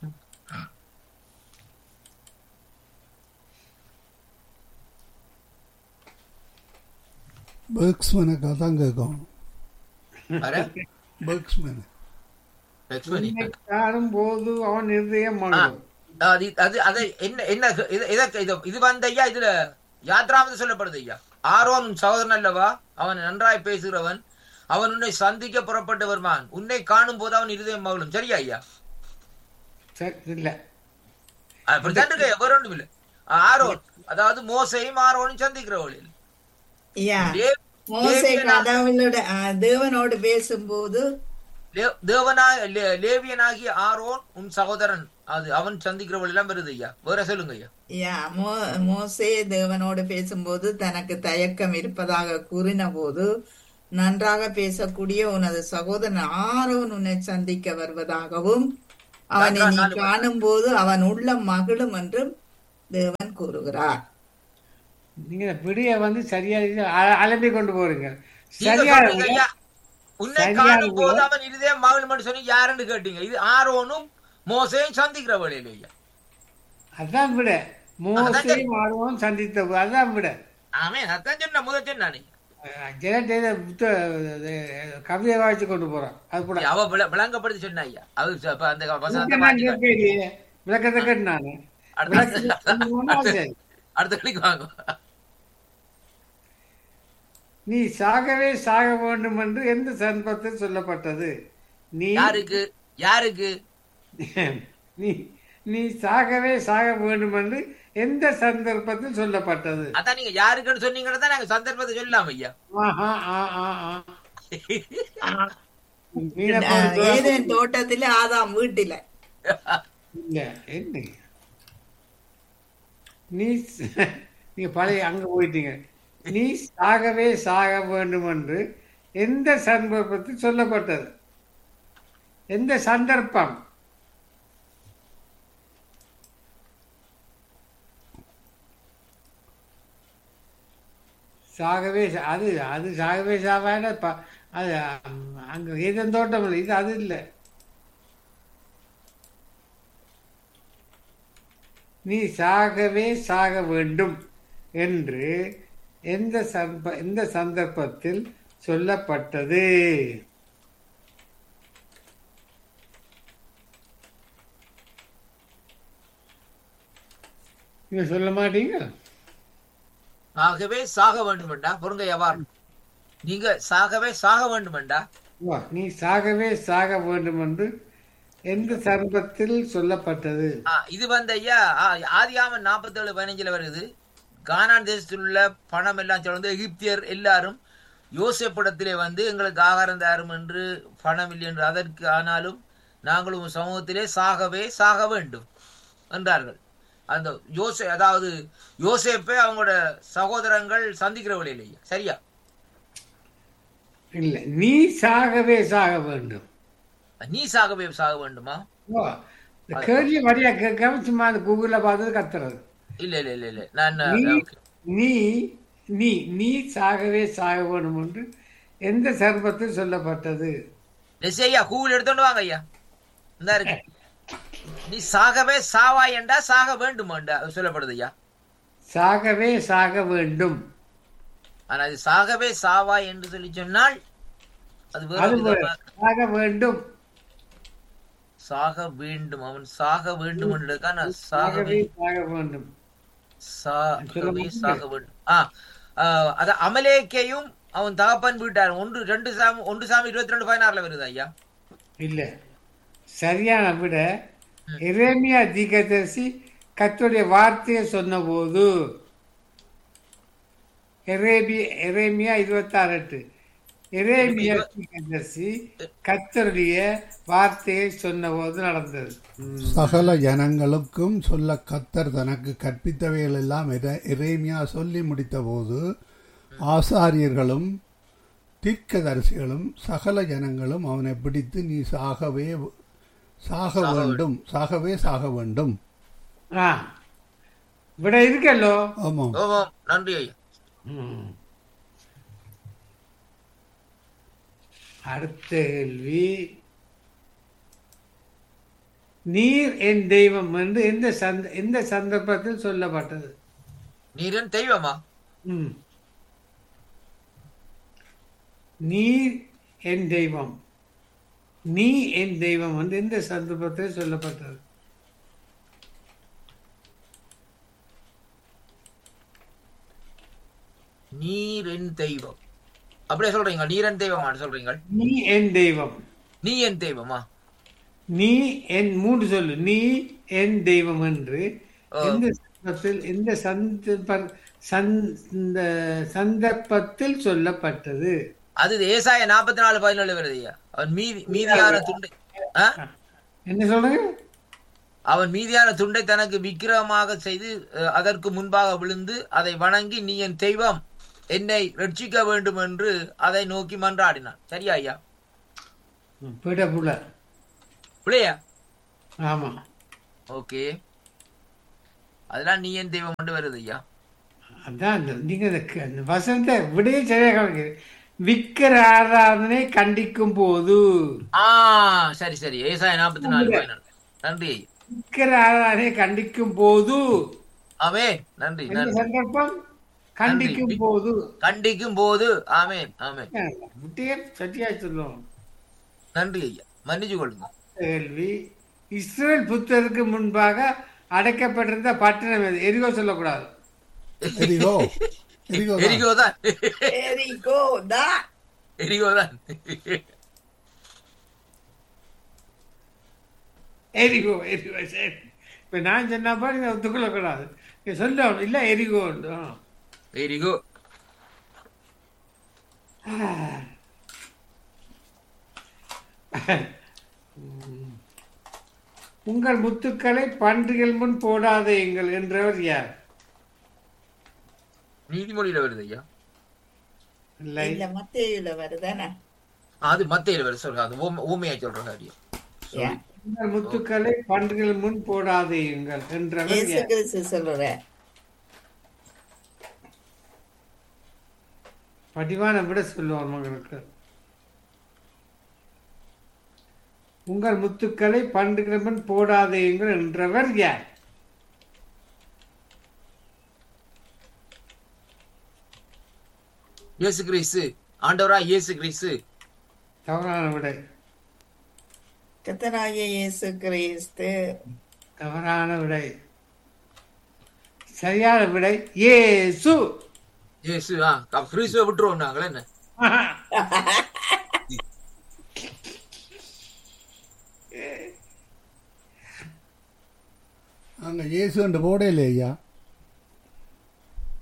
பேர்க்ஸ்மேனுக்கு தான் கேட்கணும் அረ பேர்க்ஸ்மேன் லட்சுமணி உன்னை காணும் போது அவன் இருதயம் மகளும் அது அது அது என்ன என்ன இது இதற்கு இது இது வந்து ஐயா இதுல யாத்ராமது சொல்லப்படுது ஐயா ஆரோன் உன் சகோதரன் அல்லவா அவன் நன்றாய் பேசுகிறவன் அவன் உன்னை சந்திக்க புறப்பட்டு வருவான் உன்னை காணும் போது அவன் இருதயம் மகளும் சரியா ஐயா சரி, இல்ல அப்படித்தான் இருக்கு ஐயா, வேற ஒன்றும் இல்லை ஆரோன் அதாவது மோசையும் ஆரோனும் சந்திக்கிற வழியில் யா தேவ- மோசே தேவியனா- கடவுளோட ஆ, தேவனோடு பேசும்போது லே- தேவனா லே- லேவியனாகிய ஆரோன் உன் சகோதரன் அது அவன் சந்திக்கிற வழியெல்லாம் வருது ஐயா வேற சொல்லுங்க ஐயா யா மோ மோசே தேவனோடு பேசும்போது தனக்கு தயக்கம் இருப்பதாக கூறின போது நன்றாக பேசக்கூடிய உனது சகோதரன் ஆரோன் உன்னை சந்திக்க வருவதாகவும் அவனை நீ காணும் போது அவன் உள்ளம் மகிழும் என்றும் தேவன் கூறுகிறார் நீங்க இந்த பிடிய வந்து சரியா அ- அலம்பி கொண்டு போறீங்க நீங்க சரியா சொன்னீங்க ஐயா, உன்னை சரியா காணும் இருக்கு. போது அவன் இருதயம் மகிழ்மன்னு சொல்லி யாருன்னு கேட்டீங்க இது ஆரோனும் மோசையும் சந்திக்கிற வழியில ஐயா அதான் விட மோசே மாறுவோம் சந்தித்த போது அதான் விட ஆமே அதான் சொன்ன முதல் சொன்னானே ஜெயலலிதா புத்த கவிதை வாய்ச்சி கொண்டு போறான் அது கூட அவ விள- விளங்கப்படுத்தி சொன்ன ஐயா அது ச- அப்ப அந்த வசனத்தை நான் மாத்தி கேட்கலையே. விளக்கத்தை கேட்டு நானு அடுத்த விளக்கத்தை சொன்னா சரி. அடுத்த கிளிக்கு வாங்க நீ சாகவே சாக வேண்டும் என்று எந்த சந்தர்ப்பத்தில் சொல்லப்பட்டது நீ யாருக்கு யாருக்கு நீ நீ சாகவே சாக வேண்டும் என்று எந்த சந்தர்ப்பத்தில் சொல்லப்பட்டது அதான் நீங்க யாருக்குன்னு சொன்னீங்கன்னா தான் நாங்க சந்தர்ப்பத்தை சொல்லலாம் ஐயா ஆஹா, ஆ, ஆ, ஆ. ஆ, மீனை போட்டு ஏதேன் தோட்டத்திலே ஆதாம் வீட்டில இல்ல என்ன நீ ச- நீங்க பழைய அங்க போயிட்டீங்க நீ சாகவே சாக வேண்டும் என்று எந்த சந்தர்ப்பத்தில் சொல்லப்பட்டது எந்த சந்தர்ப்பம் சாகவே சா- அது அது சாகவே சாவான ப- அது அம், அங்க ஏதன் தோட்டம் இல்லை இது அது இல்லை நீ சாகவே சாக வேண்டும் என்று எந்த சம்ப எந்த சந்தர்ப்பத்தில் சொல்லப்பட்டது நீங்க சொல்ல மாட்டீங்க ஆகவே சாக வேண்டுமெண்டா பொருங்க எவ்வாறு நீங்க சாகவே சாக வேண்டுமெண்டா வா, நீ சாகவே சாக வேண்டும் என்று எந்த சந்தர்ப்பத்தில் சொல்லப்பட்டது ஆ, இது வந்து ஐயா ஆதியாமன் நாற்பத்தேழு பதினஞ்சுல வருது கானான் தேசத்தில் உள்ள பணம் எல்லாம் சேர்ந்து எகிப்தியர் எல்லாரும் யோசேப்பிடத்திலே வந்து எங்களுக்கு ஆகாரம் தாரும் என்று பணம் இல்லை என்று அதற்கு ஆனாலும் நாங்கள் உம் சமூகத்திலே சாகவே சாக வேண்டும் என்றார்கள் அந்த யோசே அதாவது யோசேப்பை அவங்களோட சகோதரங்கள் சந்திக்கிற வழியிலேயே சரியா இல்லை நீ சாகவே சாக வேண்டும் நீ சாகவே சாக வேண்டுமா ஓ இந்த கேள்வி வழியா கேட்காம சும்மா அந்த கூகுளில் பார்த்தது கத்துறது இல்ல இல்ல இல்ல இல்ல நான் நீ okay. நீ நீ நீ சாகவே சாக வேண்டும் என்று எந்த சர்பத்தில் சொல்லப்பட்டது லெஸ் ஐயா கூகுள் எடுத்துட்டு வாங்க ஐயா இந்த இருக்கு நீ சாகவே சாவாய் என்றா சாக வேண்டுமாண்டா சொல்லப்படுது ஐயா சாகவே சாக வேண்டும் ஆனா அது சாகவே சாவாய் என்று சொல்லி சொன்னால் அது வேற அது வேற. விதமா- சாக வேண்டும் சாக வேண்டும் அவன் சாக வேண்டும் என்றதுக்கா நான் சாகவே சாகவே சாக வேண்டும் சாகவே சாக வேண்டும் ஆ ஆ, அத அமலேக்கையும் அவன் தகப்பன் வீட்டார் ஒன்று ரெண்டு சாமி ஒன்று சாமி இருபத்தி ரெண்டு பதினாறுல வருது ஐயா இல்ல சரியான விட எரேமியா தீகதர்சி கர்த்தருடைய வார்த்தையை சொன்னபோது எரேபி எரேமியா இருபத்தாறு எட்டு எரேமியா தீகதர்சி கர்த்தருடைய வார்த்தையை சொன்னபோது நடந்தது ம். சகல ஜனங்களுக்கும் சொல்ல கத்தர் தனக்கு கற்பித்தவைகள் எல்லாம் எர- எரேமியா சொல்லி முடித்தபோது ஆசாரியர்களும் தீர்க்கதரிசிகளும் சகல ஜனங்களும் அவனை பிடித்து நீ சாகவே சாக வேண்டும் சாகவே சாக வேண்டும் ஆ விட இருக்கல்லோ ஆமாம் ஓம் நன்றி ஐயா ம். அடுத்த கேள்வி நீர் என் தெய்வம் என்று எந்த சந்த எந்த சந்தர்ப்பத்தில் சொல்லப்பட்டது நீரன் தெய்வமா ம். நீர் என் தெய்வம் நீ என் தெய்வம் என்று எந்த சந்தர்ப்பத்தில் சொல்லப்பட்டது நீரன் தெய்வம் அப்படியே சொல்றீங்க நீரன் தெய்வமான்னு சொல்றீங்க நீ என் தெய்வம் நீ என் தெய்வமா நீ என் மூன்று சொல்லு நீ என் தெய்வம் என்று ஆ. எந்த சந்தர்ப்பத்தில் எந்த சந்தர்ப்ப சந்த சந்தர்ப்பத்தில் சொல்லப்பட்டது அது ஏசாய நாற்பத்தி நாலு பதினேழு வருது ஐயா அவன் மீதி மீதியான துண்டை ஆ? என்ன சொல்லுங்க அவன் மீதியான துண்டை தனக்கு விக்கிரகமாக செய்து அஹ், அதற்கு முன்பாக விழுந்து அதை வணங்கி நீ என் தெய்வம் என்னை ரட்சிக்க வேண்டும் என்று அதை நோக்கி மன்றாடினான் சரியா ஐயா பிட புல பிள்ளையா ஆமா ஓகே அதெல்லாம் நீ என் தெய்வம் கொண்டு வருது ஐயா அதான் அந்த நீங்க இந்த க- அந்த வசனத்தை விடைய சரியாக கவனிக்கிறீங்க. விக்கிர ஆராதனை கண்டிக்கும் போது ஆ சரி சரி ஏசாய நாற்பத்தி நாலு பதினேழு நன்றி ஐயா விக்கிர ஆராதனை கண்டிக்கும் போது ஆமே நன்றி எந்த நன்றி சந்தர்ப்பம் கண்டிக்கும் போது கண்டிக்கும் போது ஆமேன் ஆமேன் விட்டியே சத்தியா சொல்லுவோம் நன்றி ஐயா மன்னிச்சு கொள்ளுங்க கேள்வி இஸ்ரேல் புத்தருக்கு முன்பாக அடைக்கப்பட்டிருந்த பட்டணம் எது எரிகோ சொல்லக்கூடாது எரிகோ எரிகோ தான். எரிகோ தான் எரிகோ தான் எரிகோ தான் எரிகோ எரிகோ சரி இப்போ நான் சொன்ன பாரு இதை ஒத்துக்கொள்ளக்கூடாது நீ சொல்லணும் இல்லை எரிகோ எரிகோ உங்கள் முத்துக்களை பன்றிகள் முன் போடாதேங்கள் என்றவர் யார் நீதிமொழியில வருது ஐயா இல்லை இல்ல மத்தேயுல வருதானே அது மத்தையில வருது சொல்ற அது ஊம- ஊமையா சொல்றாங்க ஐயா ஏன்? உங்கள் முத்துக்களை பன்றிகள் முன் போடாதேயுங்கள் என்றவர் இயேசு யார் கிறிஸ்து சொல்ற படிவான விட சொல்லுவார் மகனுக்கு உங்கள் முத்துக்களை பன்றிகள் முன் போடாதேயுங்கள் என்றவர் யார் இயேசு கிறிஸ்து ஆண்டவரா இயேசு கிறிஸ்து தவறான விடை கத்தராகிய இயேசு கிறிஸ்து தவறான விடை சரியான விடை இயேசு இயேசு ஆ அப்ப கிறிஸ்துவை விட்டுருவோம் நாங்களே என்ன அங்க இயேசு என்று போடே இல்லை ஐயா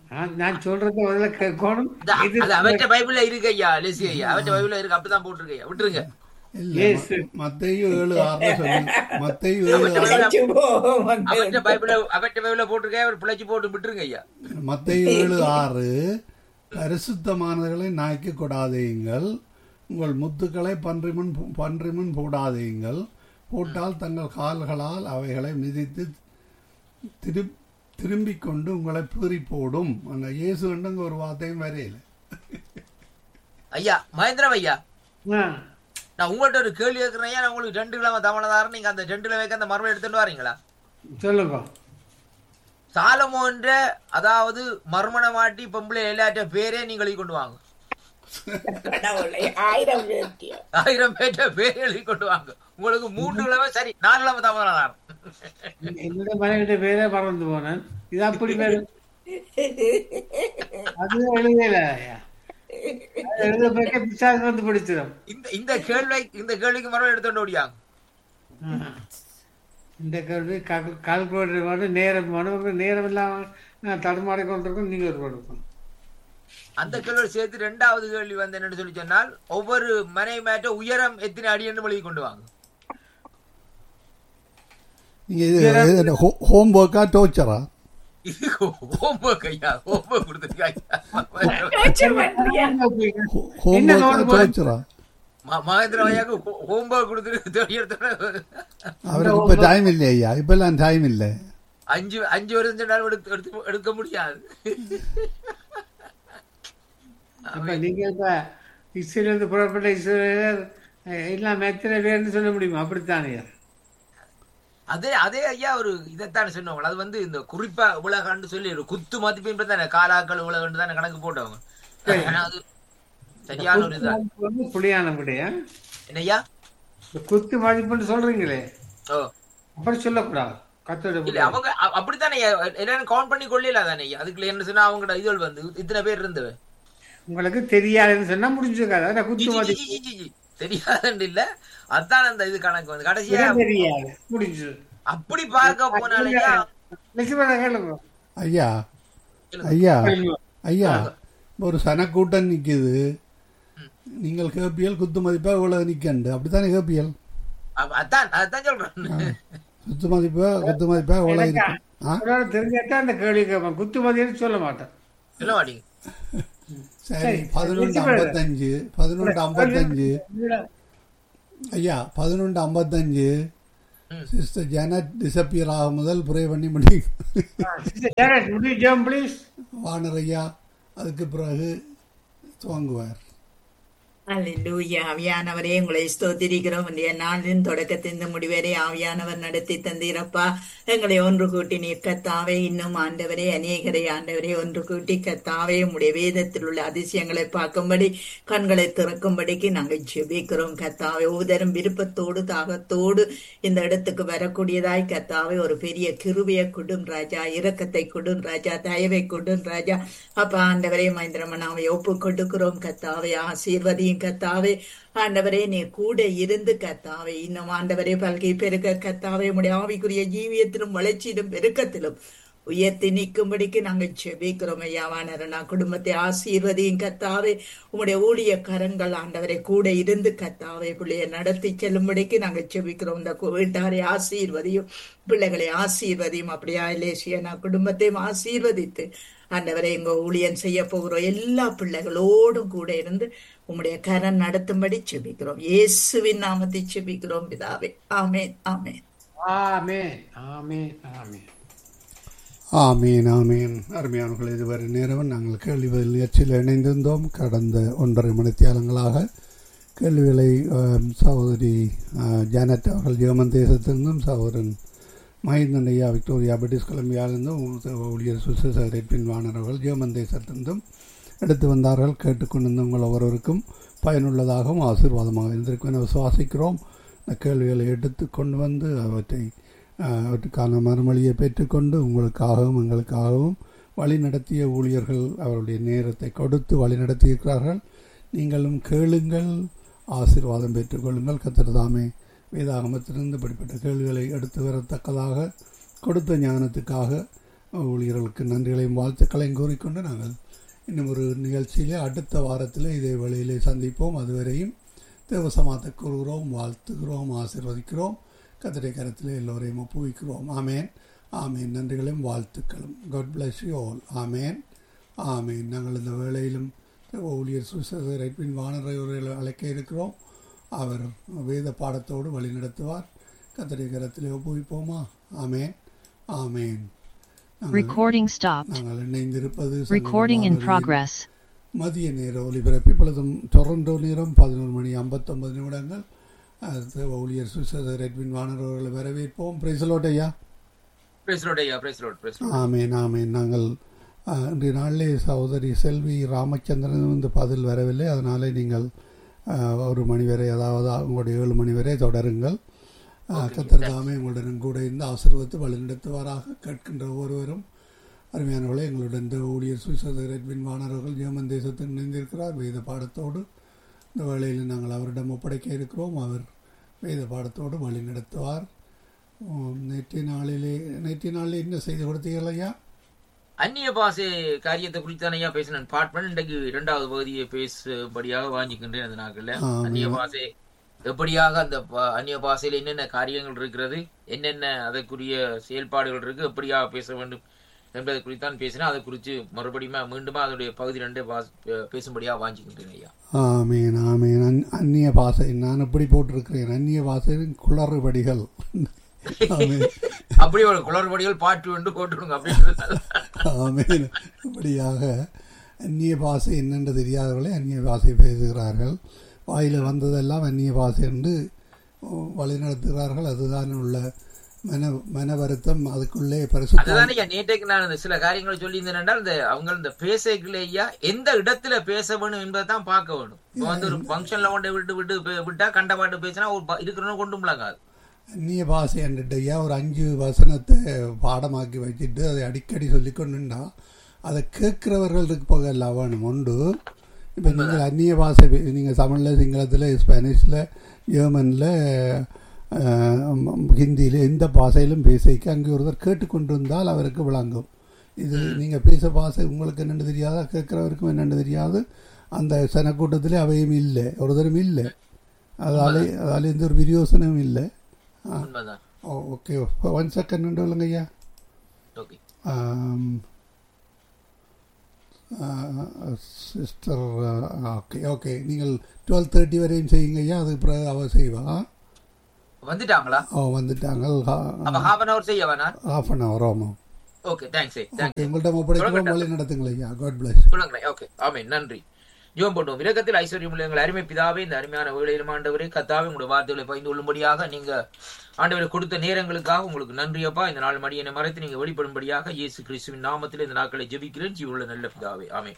நான் நான் சொல்றத முதல்ல கேட்கணும் இந்த- இது அது அவற்ற பைபிள்ல இருக்கு ஐயா லெசி ஐயா அவற்ற பைபிள்ல இருக்கு அப்படிதான் போட்டிருக்கு ஐயா விட்டுருங்க இல்ல Yes. மத்தையு ஏழு ஆறுல சொல்லி மத்தையு ஏழு ஆறு பிழைச்சு போவோம் அவற்ற பைபிள்ல அவற்ற பைபிள்ல போட்டிருக்கேன் அவர் பிழைச்சு போட்டு விட்டுருங்க ஐயா மத்தையு ஏழு ஆறு பரிசுத்தமானவர்களை நாய்க்கு கொடாதேயுங்கள் உங்கள் முத்துக்களை பன்றி முன் பன்றி முன் போடாதேயுங்கள் போட்டால் தங்கள் கால்களால் அவைகளை மிதித்து திரு திரும்பிக் கொண்டு உங்களை பீறி போடும் அங்க இயேசு கண்டுங்க ஒரு வார்த்தையும் வரையில ஐயா மகேந்திரம் ஐயா ஆ, நான் உங்கள்ட்ட ஒரு கேள்வி கேட்கிறேன் ஐயா நான் உங்களுக்கு ரெண்டு கிழமை தமிழதாரன் நீங்க அந்த ரெண்டு கிழமைக்கு அந்த மரபை எடுத்துட்டு வரீங்களா சொல்லுங்க சாலமோன்ற அதாவது மர்மண மாட்டி பொம்பளை எல்லாற்ற பேரே நீங்கள் எழுதி கொண்டு வாங்க கடவுளை ஆயிரம் பேர்த்தியா ஆயிரம் பேர்ட்ட பேரே எழுதி கொண்டு வாங்க உங்களுக்கு மூன்று கிழமை சரி நாலு கிழமை தமிழதாரன் என்னோட மனைவிட பேரே மறந்து போனேன் இது அப்படி பேரு அது எழுதல எழுத போய் பிசாசு வந்து பிடிச்சிடும் இந்த இந்த கேள்வி இந்த கேள்விக்கு மரபை எடுத்துட்டு ஓடியாங்க ஆ. இந்த கேள்வி கால்குலேட்டர் வந்து நேரம் வேணும் நேரம் இல்லாம நான் தடுமாறி கொண்டிருக்கோம் நீங்க ஒரு கொடுக்கணும் அந்த கேள்வியோட சேர்த்து ரெண்டாவது கேள்வி வந்து என்னன்னு சொல்லி சொன்னால் ஒவ்வொரு மனை மேட்ட உயரம் எத்தனை அடி என்று எழுதி கொண்டு வாங்க நீங்க இது ஹோம் ஒர்க்கா டோச்சரா இது ஹோம்ஒர்க் ஐயா ஹோம்ஒர்க் கொடுத்துருக்காங்க ஹோம் என்ன ஒர்க்கா note board? டோச்சரா மகேந்திர ஐயாக்கு ஹோம்ஒர்க் கொடுத்துருக்கு எடுத்தோட அவருக்கு இப்ப டைம் இல்லை ஐயா இப்பெல்லாம் டைம் இல்லை அஞ்சு அஞ்சு வருஷம் சொன்னாலும் எடுத்து எடுத்து எடுக்க முடியாது அப்ப நீங்க இப்ப இஸ்ரேல் இருந்து புறப்பட்ட இஸ்ரேலர் எல்லாம் எத்தனை பேர்னு சொல்ல முடியுமா அப்படித்தானே அதே அதே ஐயா ஒரு இதைத்தானே சொன்னவங்க அது வந்து இந்த குறிப்பா உலகன்னு சொல்லி ஒரு குத்து மதிப்பின் தானே காலாக்கள் உலகன்னு தானே கணக்கு போட்டவங்க ஆனா அது சரியான ஒரு இதுதான் குத்து வந்து புளியான விடையா என்னய்யா இந்த குத்து மதிப்புன்னு சொல்றீங்களே ஓ அப்படி சொல்லக்கூடாது கத்தோட இல்ல அவங்க அ- அப்படித்தானே ஐயா, எல்லாரும் கவுண்ட் பண்ணி கொள்ளல தானே ஐயா அதுக்குள்ள என்ன சொன்னா அவங்களோட இதுகள் வந்து இத்தனை பேர் இருந்தவ உங்களுக்கு தெரியாதுன்னு சொன்னா முடிஞ்சுக்காது அதான் ஜி, குத்து ஜி, ஜி, மதிப்பு ஜி, ஜி, ஜி. தெரியாதுன்னு இல்ல அதான் அந்த இது கணக்கு வந்து கடைசியா இடம் தெரியாது முடிஞ்சு அப்படி பார்க்க போனாலையா லட்சுமண கேளுங்க ஐயா ஐயா ஐயா ஒரு சனக்கூட்டம் நிக்குது நீங்கள் கேப்பியல் குத்து மதிப்பா இவ்வளவு நிக்கண்டு அப்படித்தானே கேப்பியல் அ- அதான் அதான் சொல்றேன் குத்து மதிப்பா குத்து மதிப்பா இவ்வளவு இருக்கு ஆ அவரோட தெரிஞ்சாதான் அந்த கேள்வி கேட்பேன் குத்து மதியம்னு சொல்ல மாட்டேன் சொல்ல மாட்டீங்க சரி பதினொன்று ஐம்பத்தஞ்சு பதினொன்று ஐம்பத்தஞ்சு ஐயா பதினொன்று ஐம்பத்தஞ்சு ம். சிஸ்டர் ஜானட் டிசப்பியர் ஆகும் முதல் புரை பண்ணி முடியும் ஜெயம் ப்ளீஸ் வானர் ஐயா அதுக்கு பிறகு துவங்குவார் அல்லேலூயா ஆவியானவரே உங்களை ஸ்தோத்திரிக்கிறோம் இன்றைய நாளின் தொடக்கத்தின் முடிவரை ஆவியானவர் நடத்தி தந்தீரப்பா எங்களை ஒன்று கூட்டி நீர் கத்தாவே இன்னும் ஆண்டவரே அநேகரை ஆண்டவரே ஒன்று கூட்டி கத்தாவே உம்முடைய வேதத்தில் உள்ள அதிசயங்களை பார்க்கும்படி கண்களை திறக்கும்படிக்கு நாங்கள் ஜெபிக்கிறோம் கத்தாவே ஒவ்வொருத்தரும் விருப்பத்தோடு தாகத்தோடு இந்த இடத்துக்கு வரக்கூடியதாய் கத்தாவே ஒரு பெரிய கிருபையை கொடும் ராஜா இரக்கத்தை கொடும் ராஜா தயவை கொடும் ராஜா அப்ப ஆண்டவரே மந்திரமனாவை ஒப்பு கொடுக்கிறோம் கத்தாவே ஆசீர்வதியும் கத்தாவே ஆண்டவரே நீ கூட இருந்து கத்தாவே இன்னும் ஆண்டவரே பல்கை பெருக்க கத்தாவே உடைய ஆவிக்குரிய ஜீவியத்திலும் வளர்ச்சியிலும் பெருக்கத்திலும் உயர்த்தி நிற்கும்படிக்கு நாங்கள் செபிக்கிறோம் ஐயாவானரனா குடும்பத்தை ஆசீர்வதியும் கத்தாவே உம்முடைய ஊழிய கரங்கள் ஆண்டவரை கூட இருந்து கத்தாவே பிள்ளைய நடத்தி செல்லும்படிக்கு நாங்கள் செபிக்கிறோம் இந்த கு- வீட்டாரை ஆசீர்வதியும் பிள்ளைகளை ஆசீர்வதியும் அப்படியா இலேசியனா குடும்பத்தையும் ஆசீர்வதித்து ஆண்டவரை எங்க ஊழியன் செய்ய போகிறோம் எல்லா பிள்ளைகளோடும் கூட இருந்து உம்முடைய கரம் நடத்தும்படி செபிக்கிறோம் இயேசுவின் நாமத்தை செபிக்கிறோம் பிதாவே ஆமென் ஆமென் ஆமென் ஆமென் ஆமென் ஆமீன் ஆமீன் அருமையானவர்கள் இதுவரை நேரம் நாங்கள் கேள்வி பதில் நிகழ்ச்சியில் இணைந்திருந்தோம் கடந்த ஒன்றரை மணித்தியாலங்களாக கேள்விகளை ஆம், சகோதரி ஆ, ஜானட் அவர்கள் ஜெர்மன் தேசத்திலிருந்தும் சகோதரன் மஹிந்தன் ஐயா விக்டோரியா பிரிட்டிஷ் கொலம்பியாவிலிருந்தும் ஊழியர் சுசேசர் பின்வாணர் அவர்கள் ஜெர்மன் தேசத்திலிருந்தும் எடுத்து வந்தார்கள் கேட்டுக்கொண்டிருந்த உங்கள் ஒவ்வொருவருக்கும் பயனுள்ளதாகவும் ஆசீர்வாதமாக இருந்திருக்கும் என விசுவாசிக்கிறோம் இந்த கேள்விகளை எடுத்து கொண்டு வந்து அவற்றை ஆஹ், அவற்றுக்கான மறுமொழியை பெற்றுக்கொண்டு உங்களுக்காகவும் எங்களுக்காகவும் வழி நடத்திய ஊழியர்கள் அவருடைய நேரத்தை கொடுத்து வழி நடத்தியிருக்கிறார்கள் நீங்களும் கேளுங்கள் ஆசீர்வாதம் பெற்றுக்கொள்ளுங்கள் கத்தர் தாமே வேதாகமத்திலிருந்து இப்படிப்பட்ட கேள்விகளை எடுத்து வரத்தக்கதாக கொடுத்த ஞானத்துக்காக ஊழியர்களுக்கு நன்றிகளையும் வாழ்த்துக்களையும் கூறிக்கொண்டு நாங்கள் இன்னும் ஒரு நிகழ்ச்சியிலே அடுத்த வாரத்தில் இதே வேளையிலே சந்திப்போம் அதுவரையும் தேவசமாத்த கூறுகிறோம் வாழ்த்துகிறோம் ஆசீர்வதிக்கிறோம் கத்திரை கரத்தில் எல்லோரையும் ஒப்புவிக்கிறோம் ஆமேன் ஆமேன் நன்றிகளையும் வாழ்த்துக்களும் God bless you all amen amen நாங்கள் இந்த வேளையிலும் தேவ ஊழியர் சுசேதர் ரெட்வின் வானரை அவர்களை அழைக்க இருக்கிறோம் அவர் வேத பாடத்தோடு வழி நடத்துவார் கத்திரை கரத்தில் ஒப்புவிப்போமா ஆமேன் ஆமேன் நாங்கள் Recording stopped. நாங்கள் இணைந்திருப்பது Recording in சங்கம progress. மதிய நேர ஒலிபரப்பு இப்பொழுதும் டொரண்டோ நேரம் பதினோரு மணி ஐம்பத்தொன்பது நிமிடங்கள் அது ஊழியர் சுசேதர் ரெட்வின் வானர் அவர்களை வரவேற்போம் பிரைசலோட் ஐயா பிரேஸ்லோட் ஐயா பிரேஸ்லோட் பிரேஸ்லோட் ஆமேன் ஆமேன் நாங்கள் ஆ, இன்றைய நாளிலே சகோதரி செல்வி ராமச்சந்திரன் வந்து பதில் வரவில்லை அதனாலே நீங்கள் ஆ, ஒரு மணி வரை அதாவது உங்களுடைய ஏழு மணி வரை தொடருங்கள் கத்தர் தாமே உங்களுடன் கூட இருந்து ஆசீர்வத்து வழிநடத்துவாராக கேட்கின்ற ஒவ்வொருவரும் அருமையானவர்களே எங்களுடன் இந்த ஊழியர் சுவிசேஷர் ரெட்வின் வானவர்கள் ஜெர்மன் தேசத்தில் இணைந்திருக்கிறார் வேத பாடத்தோடு இந்த வேளையில் நாங்கள் அவரிடம் ஒப்படைக்க இருக்கிறோம் அவர் வேத பாடத்தோடு வழி நடத்துவார் உம், நேற்றைய நாளிலே நேற்றைய நாளில் என்ன செய்து கொடுத்தீர்கள் ஐயா அந்நிய பாசை காரியத்தை குறித்து தான் ஐயா பேசினேன் பார்ட் பண்ண இன்றைக்கு இரண்டாவது பகுதியை பேசுபடியாக வாங்கிக்கின்றேன் அந்த நாட்கள்ல ஆமாம். அந்நிய பாசை எப்படியாக அந்த ப- அந்நிய பாசையில என்னென்ன காரியங்கள் இருக்கிறது என்னென்ன அதற்குரிய செயல்பாடுகள் இருக்கு எப்படியாக பேச வேண்டும் என்பதை குறித்தான் பேசினேன் அதை குறித்து மறுபடியும் மீண்டுமா அதனுடைய பகுதி ரெண்டே பாஸ்- பே- பேசும்படியாக வாங்கிக்கின்றேன் ஐயா ஆமேன் ஆமேன் அந் அந்நிய பாசை நான் எப்படி போட்டிருக்கிறேன் அந்நிய பாசையின் குளறுபடிகள் ஆமேன் அப்படி ஒரு குளறுபடிகள் பாட்டு வந்து போட்டுடுங்க அப்படின்னு ஆமேன் இப்படியாக அந்நிய பாஷை என்னென்று தெரியாதவர்களே அந்நிய பாஷை பேசுகிறார்கள் வாயில் வந்ததெல்லாம் அந்நிய பாஷை என்று வழிநடத்துகிறார்கள் அதுதான் உள்ள மன மன வருத்தம் அதுக்குள்ளே பரிசுத்த அதுதானே ஐயா நேற்றைக்கு நான் இந்த சில காரியங்களை சொல்லி இருந்தேன் இந்த அவங்க இந்த பேசைக்குள்ள ஐயா எந்த இடத்துல பேச வேணும் என்பதை தான் பார்க்க வேணும் இப்போ வந்து ஒரு ஃபங்க்ஷன்ல கொண்டு விட்டு விட்டு பே- விட்டா கண்ட பாட்டு பேசினா ஒரு ப- இருக்கிறவங்க கொண்டு முழங்காது அந்நிய பாஷை என்றையா ஒரு அஞ்சு வசனத்தை பாடமாக்கி வச்சுட்டு அதை அடிக்கடி சொல்லிக்கொண்டுண்டா அதை கேட்குறவர்களுக்கு போகல வேணும் உண்டு இப்போ நீங்கள் அந்நிய பாஷை நீங்கள் தமிழில் சிங்களத்தில் ஸ்பானிஷில் ஜெர்மனில் ஹிந்தியில் எந்த பாஷையிலும் பேசிக்க அங்கே ஒருத்தர் கேட்டுக்கொண்டு இருந்தால் அவருக்கு விளங்கும் இது நீங்கள் பேச பாஷை உங்களுக்கு என்னென்னு தெரியாதா கேட்குறவருக்கும் என்னென்னு தெரியாது அந்த சனக்கூட்டத்திலே அவையும் இல்லை ஒருத்தரும் இல்லை அதாலே அதால் எந்த ஒரு விரியோசனமும் இல்லை உண்மைதான் ஓ ஓகே ஒன் செகண்ட் உண்டு இல்லைங்க ஐயா ஓகே சிஸ்டர் ஓகே ஓகே நீங்கள் டுவெல் தேர்ட்டி வரையும் செய்யுங்க ஐயா அதுக்கு பிறகு அவ செய்வா வந்துட்டாங்களா ஓ வந்துட்டாங்க அப்ப ஹாஃப் அன் அவர் செய்யவா நான் ஹாஃப் அன் ஹவர் ஆமாம் ஓகே தேங்க்ஸ் தேங்க்ஸ் ஓகே உங்கள்கிட்ட ஒப்படைக்கிறோம் வழி நடத்துங்களா ஐயா காட் பிளஸ் சொல்லுங்களேன் ஓகே ஆமென் நன்றி ஜோம் போட்டோம் விலகத்தில் ஐஸ்வர்யம் உள்ள எங்கள் அருமை பிதாவே இந்த அருமையான வேளையிலும் ஆண்டவரே கத்தாவே உங்களுடைய வார்த்தைகளை பகிர்ந்து கொள்ளும்படியாக நீங்க ஆண்டவரை கொடுத்த நேரங்களுக்காக உங்களுக்கு நன்றியப்பா இந்த நாள் மடியனை மறைத்து நீங்க வெளிப்படும்படியாக இயேசு கிறிஸ்துவின் நாமத்தில் இந்த நாட்களை ஜெபிக்கிறேன் ஜீவுள்ள நல்ல பிதாவே ஆமென்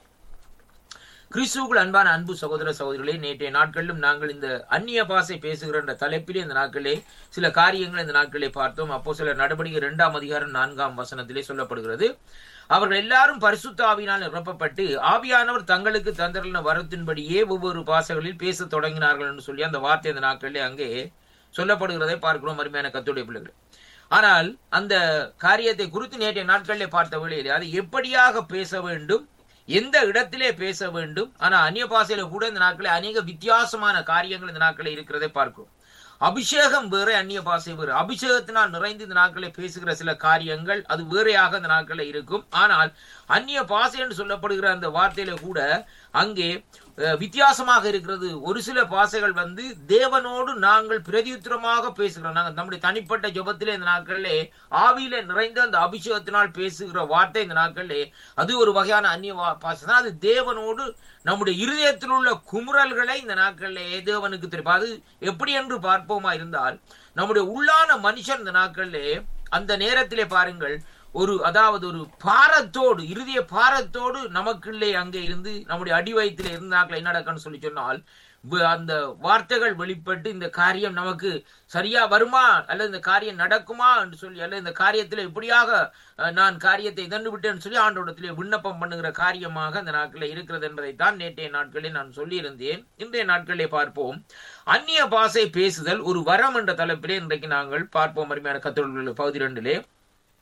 கிறிஸ்துவுக்குள் அன்பான அன்பு சகோதர சகோதரிகளே நேற்றைய நாட்களிலும் நாங்கள் இந்த அந்நிய பாசை பேசுகிற என்ற தலைப்பிலே இந்த நாட்களே சில காரியங்களை இந்த நாட்களே பார்த்தோம் அப்போ சில நடவடிக்கை இரண்டாம் அதிகாரம் நான்காம் வசனத்திலே சொல்லப்படுகிறது அவர்கள் எல்லாரும் பரிசுத்த ஆவியினால் நிரப்பப்பட்டு ஆவியானவர் தங்களுக்கு தந்திரன வரத்தின்படியே ஒவ்வொரு பாசைகளில் பேசத் தொடங்கினார்கள் என்று சொல்லி அந்த வார்த்தை இந்த நாட்களிலே அங்கே சொல்லப்படுகிறதை பார்க்கிறோம் அருமையான கத்துடைய பிள்ளைகள் ஆனால் அந்த காரியத்தை குறித்து நேற்றைய நாட்களிலே பார்த்த வேளையிலே அது எப்படியாக பேச வேண்டும் எந்த இடத்திலே பேச வேண்டும் ஆனா அந்நிய பாசையில கூட இந்த நாட்களில் அநேக வித்தியாசமான காரியங்கள் இந்த நாட்களில் இருக்கிறதை பார்க்கிறோம் அபிஷேகம் வேற அந்நிய பாசை வேறு அபிஷேகத்தினால் நிறைந்து இந்த நாட்களில் பேசுகிற சில காரியங்கள் அது வேறையாக இந்த நாட்களில் இருக்கும் ஆனால் அந்நிய பாசை என்று சொல்லப்படுகிற அந்த வார்த்தையில கூட அங்கே அஹ், வித்தியாசமாக இருக்கிறது ஒரு சில பாசைகள் வந்து தேவனோடு நாங்கள் பிரதியுத்தரமாக பேசுகிறோம் நாங்கள் நம்முடைய தனிப்பட்ட ஜெபத்திலே இந்த நாட்களிலே ஆவியில நிறைந்த அந்த அபிஷேகத்தினால் பேசுகிற வார்த்தை இந்த நாட்களிலே அது ஒரு வகையான அந்நிய வா- பாசை தான் அது தேவனோடு நம்முடைய இருதயத்தில் உள்ள குமுறல்களை இந்த நாட்களிலே தேவனுக்கு தெரியும் அது எப்படி என்று பார்ப்போமா இருந்தால் நம்முடைய உள்ளான மனுஷன் இந்த நாட்களிலே அந்த நேரத்திலே பாருங்கள் ஒரு அதாவது ஒரு பாரத்தோடு இறுதிய பாரத்தோடு நமக்குள்ளே அங்கே இருந்து நம்முடைய அடி வயிற்றிலே இருந்தாக்கள் என்ன நடக்கும்னு சொல்லி சொன்னால் வ- அந்த வார்த்தைகள் வெளிப்பட்டு இந்த காரியம் நமக்கு சரியா வருமா அல்லது இந்த காரியம் நடக்குமா என்று சொல்லி அல்லது இந்த காரியத்தில் இப்படியாக அஹ், நான் காரியத்தை இதண்டு விட்டேன்னு சொல்லி ஆண்டோடத்திலே விண்ணப்பம் பண்ணுகிற காரியமாக இந்த நாட்களில் இருக்கிறது என்பதைத்தான் நேற்றைய நாட்களில் நான் சொல்லியிருந்தேன் இன்றைய நாட்களிலே பார்ப்போம் அந்நிய பாசை பேசுதல் ஒரு வரம் என்ற தலைப்பிலே இன்றைக்கு நாங்கள் பார்ப்போம் அருமையான கத்தோல்கள் பகுதி ரெண்டிலே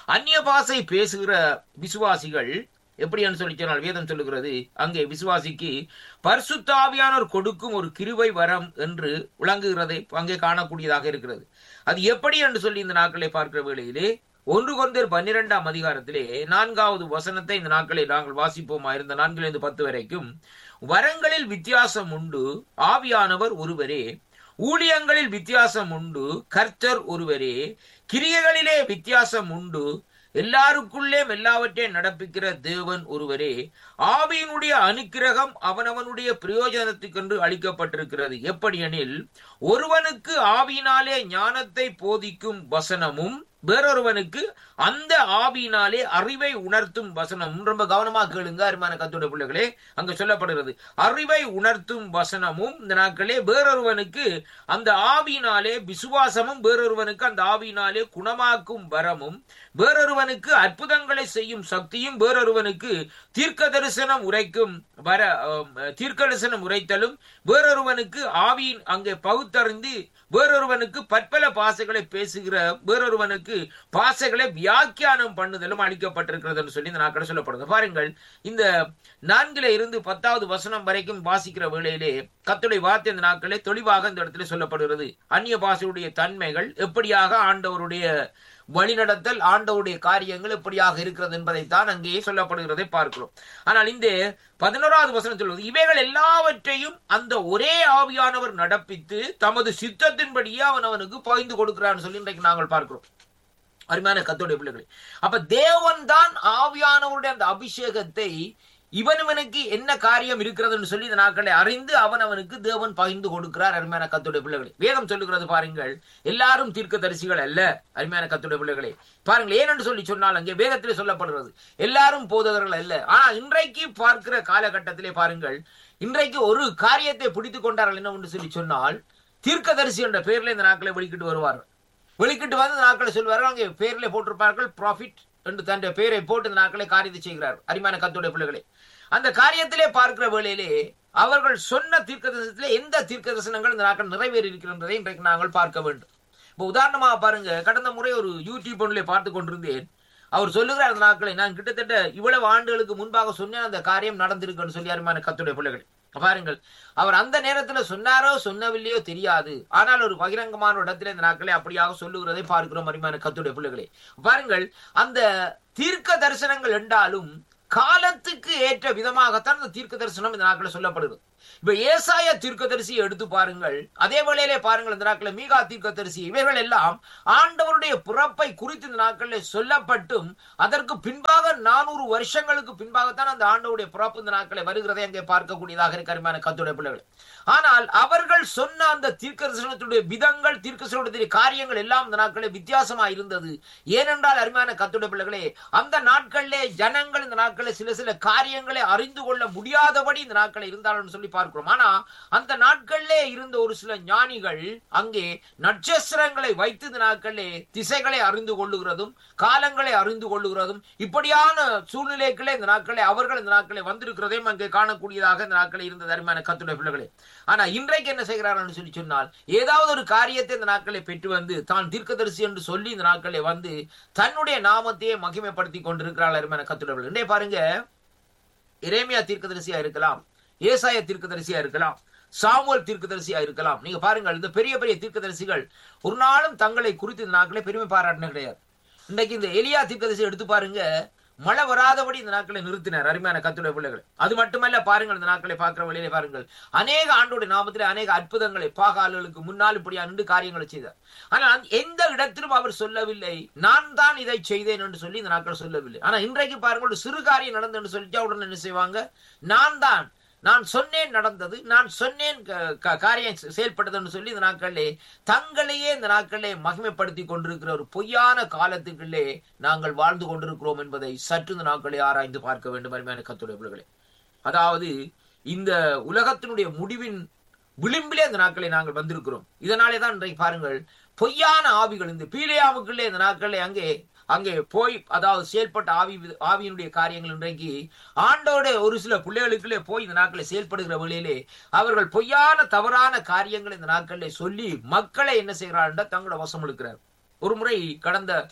அந்நிய பாஷை பேசுகிற விசுவாசிகள் எப்படின்னு சொல்லி சொன்னால் வேதம் சொல்லுகிறது அங்கே விசுவாசிக்கு பரிசுத்தாவியானோர் கொடுக்கும் ஒரு கிருவை வரம் என்று விளங்குகிறதை அங்கே காணக்கூடியதாக இருக்கிறது அது எப்படி என்று சொல்லி இந்த நாட்களை பார்க்கிற வேளையிலே ஒன்று கொண்டர் பன்னிரெண்டாம் அதிகாரத்திலே நான்காவது வசனத்தை இந்த நாட்களை நாங்கள் வாசிப்போமா இருந்த நான்கிலிருந்து பத்து வரைக்கும் வரங்களில் வித்தியாசம் உண்டு ஆவியானவர் ஒருவரே ஊழியங்களில் வித்தியாசம் உண்டு கர்த்தர் ஒருவரே கிரியைகளிலே வித்தியாசம் உண்டு எல்லாருக்குள்ளே எல்லாவற்றையும் நடப்பிக்கிற தேவன் ஒருவரே ஆவியினுடைய அனுக்கிரகம் அவனவனுடைய பிரயோஜனத்துக்கென்று அளிக்கப்பட்டிருக்கிறது எப்படியெனில் ஒருவனுக்கு ஆவியினாலே ஞானத்தை போதிக்கும் வசனமும் வேறொருவனுக்கு அந்த ஆவியினாலே அறிவை உணர்த்தும் வசனம் ரொம்ப கவனமாக கேளுங்க அருமான கத்தோட பிள்ளைகளே அங்க சொல்லப்படுகிறது அறிவை உணர்த்தும் வசனமும் இந்த நாட்களே வேறொருவனுக்கு அந்த ஆவியினாலே விசுவாசமும் வேறொருவனுக்கு அந்த ஆவியினாலே குணமாக்கும் வரமும் வேறொருவனுக்கு அற்புதங்களை செய்யும் சக்தியும் வேறொருவனுக்கு தீர்க்க தரிசனம் உரைக்கும் வர தீர்க்க தரிசனம் உரைத்தலும் வேறொருவனுக்கு ஆவியின் அங்கே பகுத்தறிந்து வேறொருவனுக்கு பற்பல பாசைகளை பேசுகிற வேறொருவனுக்கு பாசைகளை வியாக்கியானம் பண்ணுதலும் அளிக்கப்பட்டிருக்கிறது சொல்லி இந்த நாட்கள் சொல்லப்படுது பாருங்கள் இந்த நான்கில இருந்து பத்தாவது வசனம் வரைக்கும் வாசிக்கிற வேளையிலே கத்துடைய வார்த்தை இந்த நாட்களே தெளிவாக இந்த இடத்துல சொல்லப்படுகிறது அந்நிய பாசையுடைய தன்மைகள் எப்படியாக ஆண்டவருடைய வழிநடத்தல் ஆண்டவுடைய காரியங்கள் எப்படியாக இருக்கிறது என்பதைத்தான் அங்கே சொல்லப்படுகிறதை பார்க்கிறோம் ஆனால் இந்த பதினோராவது வசனம் சொல்வது இவைகள் எல்லாவற்றையும் அந்த ஒரே ஆவியானவர் நடப்பித்து தமது சித்தத்தின்படியே அவன் அவனுக்கு பகிர்ந்து கொடுக்கிறான்னு சொல்லி இன்றைக்கு நாங்கள் பார்க்கிறோம் அருமையான கத்தோடைய பிள்ளைகளை அப்ப தேவன் தான் ஆவியானவருடைய அந்த அபிஷேகத்தை இவனுவனுக்கு என்ன காரியம் இருக்கிறதுன்னு சொல்லி இந்த நாட்களை அறிந்து அவன் அவனுக்கு தேவன் பகிர்ந்து கொடுக்கிறார் அருமையான கத்துடைய பிள்ளைகளை வேதம் சொல்லுகிறது பாருங்கள் எல்லாரும் தீர்க்க தரிசிகள் அல்ல அருமையான கத்துடைய பிள்ளைகளை பாருங்கள் ஏனென்று சொல்லி சொன்னால் அங்கே வேதத்திலே சொல்லப்படுகிறது எல்லாரும் போதகர்கள் அல்ல ஆனா இன்றைக்கு பார்க்கிற காலகட்டத்திலே பாருங்கள் இன்றைக்கு ஒரு காரியத்தை பிடித்துக் கொண்டார்கள் என்ன சொல்லி சொன்னால் தீர்க்கதரிசி என்ற பெயர்ல இந்த நாட்களை வெளிக்கிட்டு வருவார்கள் வெளிக்கிட்டு வந்து இந்த நாட்களை சொல்வார்கள் அங்கே பேர்ல போட்டிருப்பார்கள் ப்ராஃபிட் என்று தன்னுடைய பெயரை போட்டு இந்த நாட்களை காரியத்தை செய்கிறார் அரிமான கத்துடைய பிள்ளைகளே அந்த காரியத்திலே பார்க்கிற வேளையிலே அவர்கள் சொன்ன தீர்க்க தரிசனத்திலே எந்த தீர்க்க தரிசனங்கள் இந்த நாட்கள் நிறைவேறி இருக்கின்றதை இன்றைக்கு நாங்கள் பார்க்க வேண்டும் இப்போ உதாரணமாக பாருங்க கடந்த முறை ஒரு யூடியூப் ஒன்றிலே பார்த்து கொண்டிருந்தேன் அவர் சொல்லுகிறார் அந்த நாட்களை நான் கிட்டத்தட்ட இவ்வளவு ஆண்டுகளுக்கு முன்பாக சொன்னேன் அந்த காரியம் நடந்திருக்குன்னு சொல்லி அருமையான கத்துடைய பிள்ளைகள் பாருங்கள் அவர் அந்த நேரத்துல சொன்னாரோ சொன்னவில்லையோ தெரியாது ஆனால் ஒரு பகிரங்கமான இடத்துல இந்த நாட்களை அப்படியாக சொல்லுகிறதை பார்க்கிறோம் அருமையான கத்துடைய பிள்ளைகளே பாருங்கள் அந்த தீர்க்க தரிசனங்கள் என்றாலும் காலத்துக்கு ஏற்ற விதமாகத்தான் அந்த தீர்க்க தரிசனம் இந்த நாட்களில் சொல்லப்படுகிறது இப்ப ஏசாய தீர்க்கதரிசியை எடுத்து பாருங்கள் அதே வேளையிலே பாருங்கள் இந்த நாட்களில் மீகா தீர்க்கதரிசி இவைகள் எல்லாம் ஆண்டவருடைய பிறப்பை குறித்து இந்த நாட்களில் சொல்லப்பட்டும் அதற்கு பின்பாக நானூறு வருஷங்களுக்கு பின்பாகத்தான் அந்த ஆண்டவருடைய பிறப்பு இந்த நாட்களை வருகிறதை அங்கே பார்க்கக்கூடியதாக இருக்கிறமான கத்துடைய பிள்ளைகள் ஆனால் அவர்கள் சொன்ன அந்த தீர்க்கதரிசனத்துடைய விதங்கள் தீர்க்கதரிசனத்துடைய காரியங்கள் எல்லாம் இந்த நாட்களில் வித்தியாசமா இருந்தது ஏனென்றால் அருமையான கத்துடைய பிள்ளைகளே அந்த நாட்களிலே ஜனங்கள் இந்த நாட்களில் சில சில காரியங்களை அறிந்து கொள்ள முடியாதபடி இந்த நாட்கள் இருந்தாலும் சொல்லி பார்க்கிறோம் ஆனா அந்த நாட்களிலே இருந்த ஒரு சில ஞானிகள் அங்கே நட்சத்திரங்களை வைத்து இந்த நாட்களிலே திசைகளை அறிந்து கொள்ளுகிறதும் காலங்களை அறிந்து கொள்ளுகிறதும் இப்படியான சூழ்நிலைகளே இந்த நாட்களே அவர்கள் இந்த நாட்களை வந்திருக்கிறதையும் அங்கே காணக்கூடியதாக இந்த நாட்களில் இருந்த அருமையான கத்துடைய பிள்ளைகளே ஆனா இன்றைக்கு என்ன செய்கிறார்கள் சொல்லி சொன்னால் ஏதாவது ஒரு காரியத்தை இந்த நாட்களை பெற்று வந்து தான் தீர்க்கதரிசி என்று சொல்லி இந்த நாட்களை வந்து தன்னுடைய நாமத்தையே மகிமைப்படுத்தி கொண்டிருக்கிறாள் அருமையான கத்துடைய பிள்ளைகள் இன்றைய பாருங்க இறைமையா தீர்க்கதரிசியா இருக்கலாம் ஏசாய தீர்க்கதரிசியா இருக்கலாம் சாமுவல் தீர்க்கதரிசியா இருக்கலாம் நீங்க பாருங்கள் இந்த பெரிய பெரிய தீர்க்கதரிசிகள் ஒரு நாளும் தங்களை குறித்து இந்த நாட்களை பெருமை பாராட்டின கிடையாது இன்னைக்கு இந்த எலியா தீர்க்கதரிசி எடுத்து பாருங்க மழை வராதபடி இந்த நாட்களை நிறுத்தினார் அருமையான கத்துடைய பிள்ளைகள் அது மட்டுமல்ல பாருங்கள் இந்த நாட்களை பார்க்கிற வழியிலே பாருங்கள் அநேக ஆண்டோடைய நாமத்திலே அநேக அற்புதங்களை பாகால்களுக்கு முன்னால் இப்படியா நின்று காரியங்களை செய்தார் ஆனால் எந்த இடத்திலும் அவர் சொல்லவில்லை நான் தான் இதை செய்தேன் என்று சொல்லி இந்த நாட்கள் சொல்லவில்லை ஆனா இன்றைக்கு பாருங்கள் ஒரு சிறு காரியம் நடந்து என்று சொல்லிட்டா உடனே என்ன செய்வாங்க நான் தான் நான் சொன்னேன் நடந்தது நான் சொன்னேன் காரியம் செயல்பட்டதுன்னு சொல்லி இந்த நாட்களிலே தங்களையே இந்த நாட்களிலே மகிமைப்படுத்தி கொண்டிருக்கிற ஒரு பொய்யான காலத்துக்குள்ளே நாங்கள் வாழ்ந்து கொண்டிருக்கிறோம் என்பதை சற்று இந்த நாட்களை ஆராய்ந்து பார்க்க வேண்டும் அருமையான கத்துடைய பிள்ளைகளே அதாவது இந்த உலகத்தினுடைய முடிவின் விளிம்பிலே இந்த நாட்களை நாங்கள் வந்திருக்கிறோம் இதனாலே தான் இன்றைக்கு பாருங்கள் பொய்யான ஆவிகள் இந்த பீலியாவுக்குள்ளே இந்த நாட்களை அங்கே அங்கே போய் அதாவது செயல்பட்ட ஆவி ஆவியினுடைய காரியங்கள் இன்றைக்கு ஆண்டோட ஒரு சில பிள்ளைகளுக்குள்ளே போய் இந்த நாட்களை செயல்படுகிற வழியிலே அவர்கள் பொய்யான தவறான காரியங்களை இந்த நாட்களிலே சொல்லி மக்களை என்ன செய்கிறார்கள் தங்களோட வசம் இழுக்கிறார் ஒரு முறை கடந்த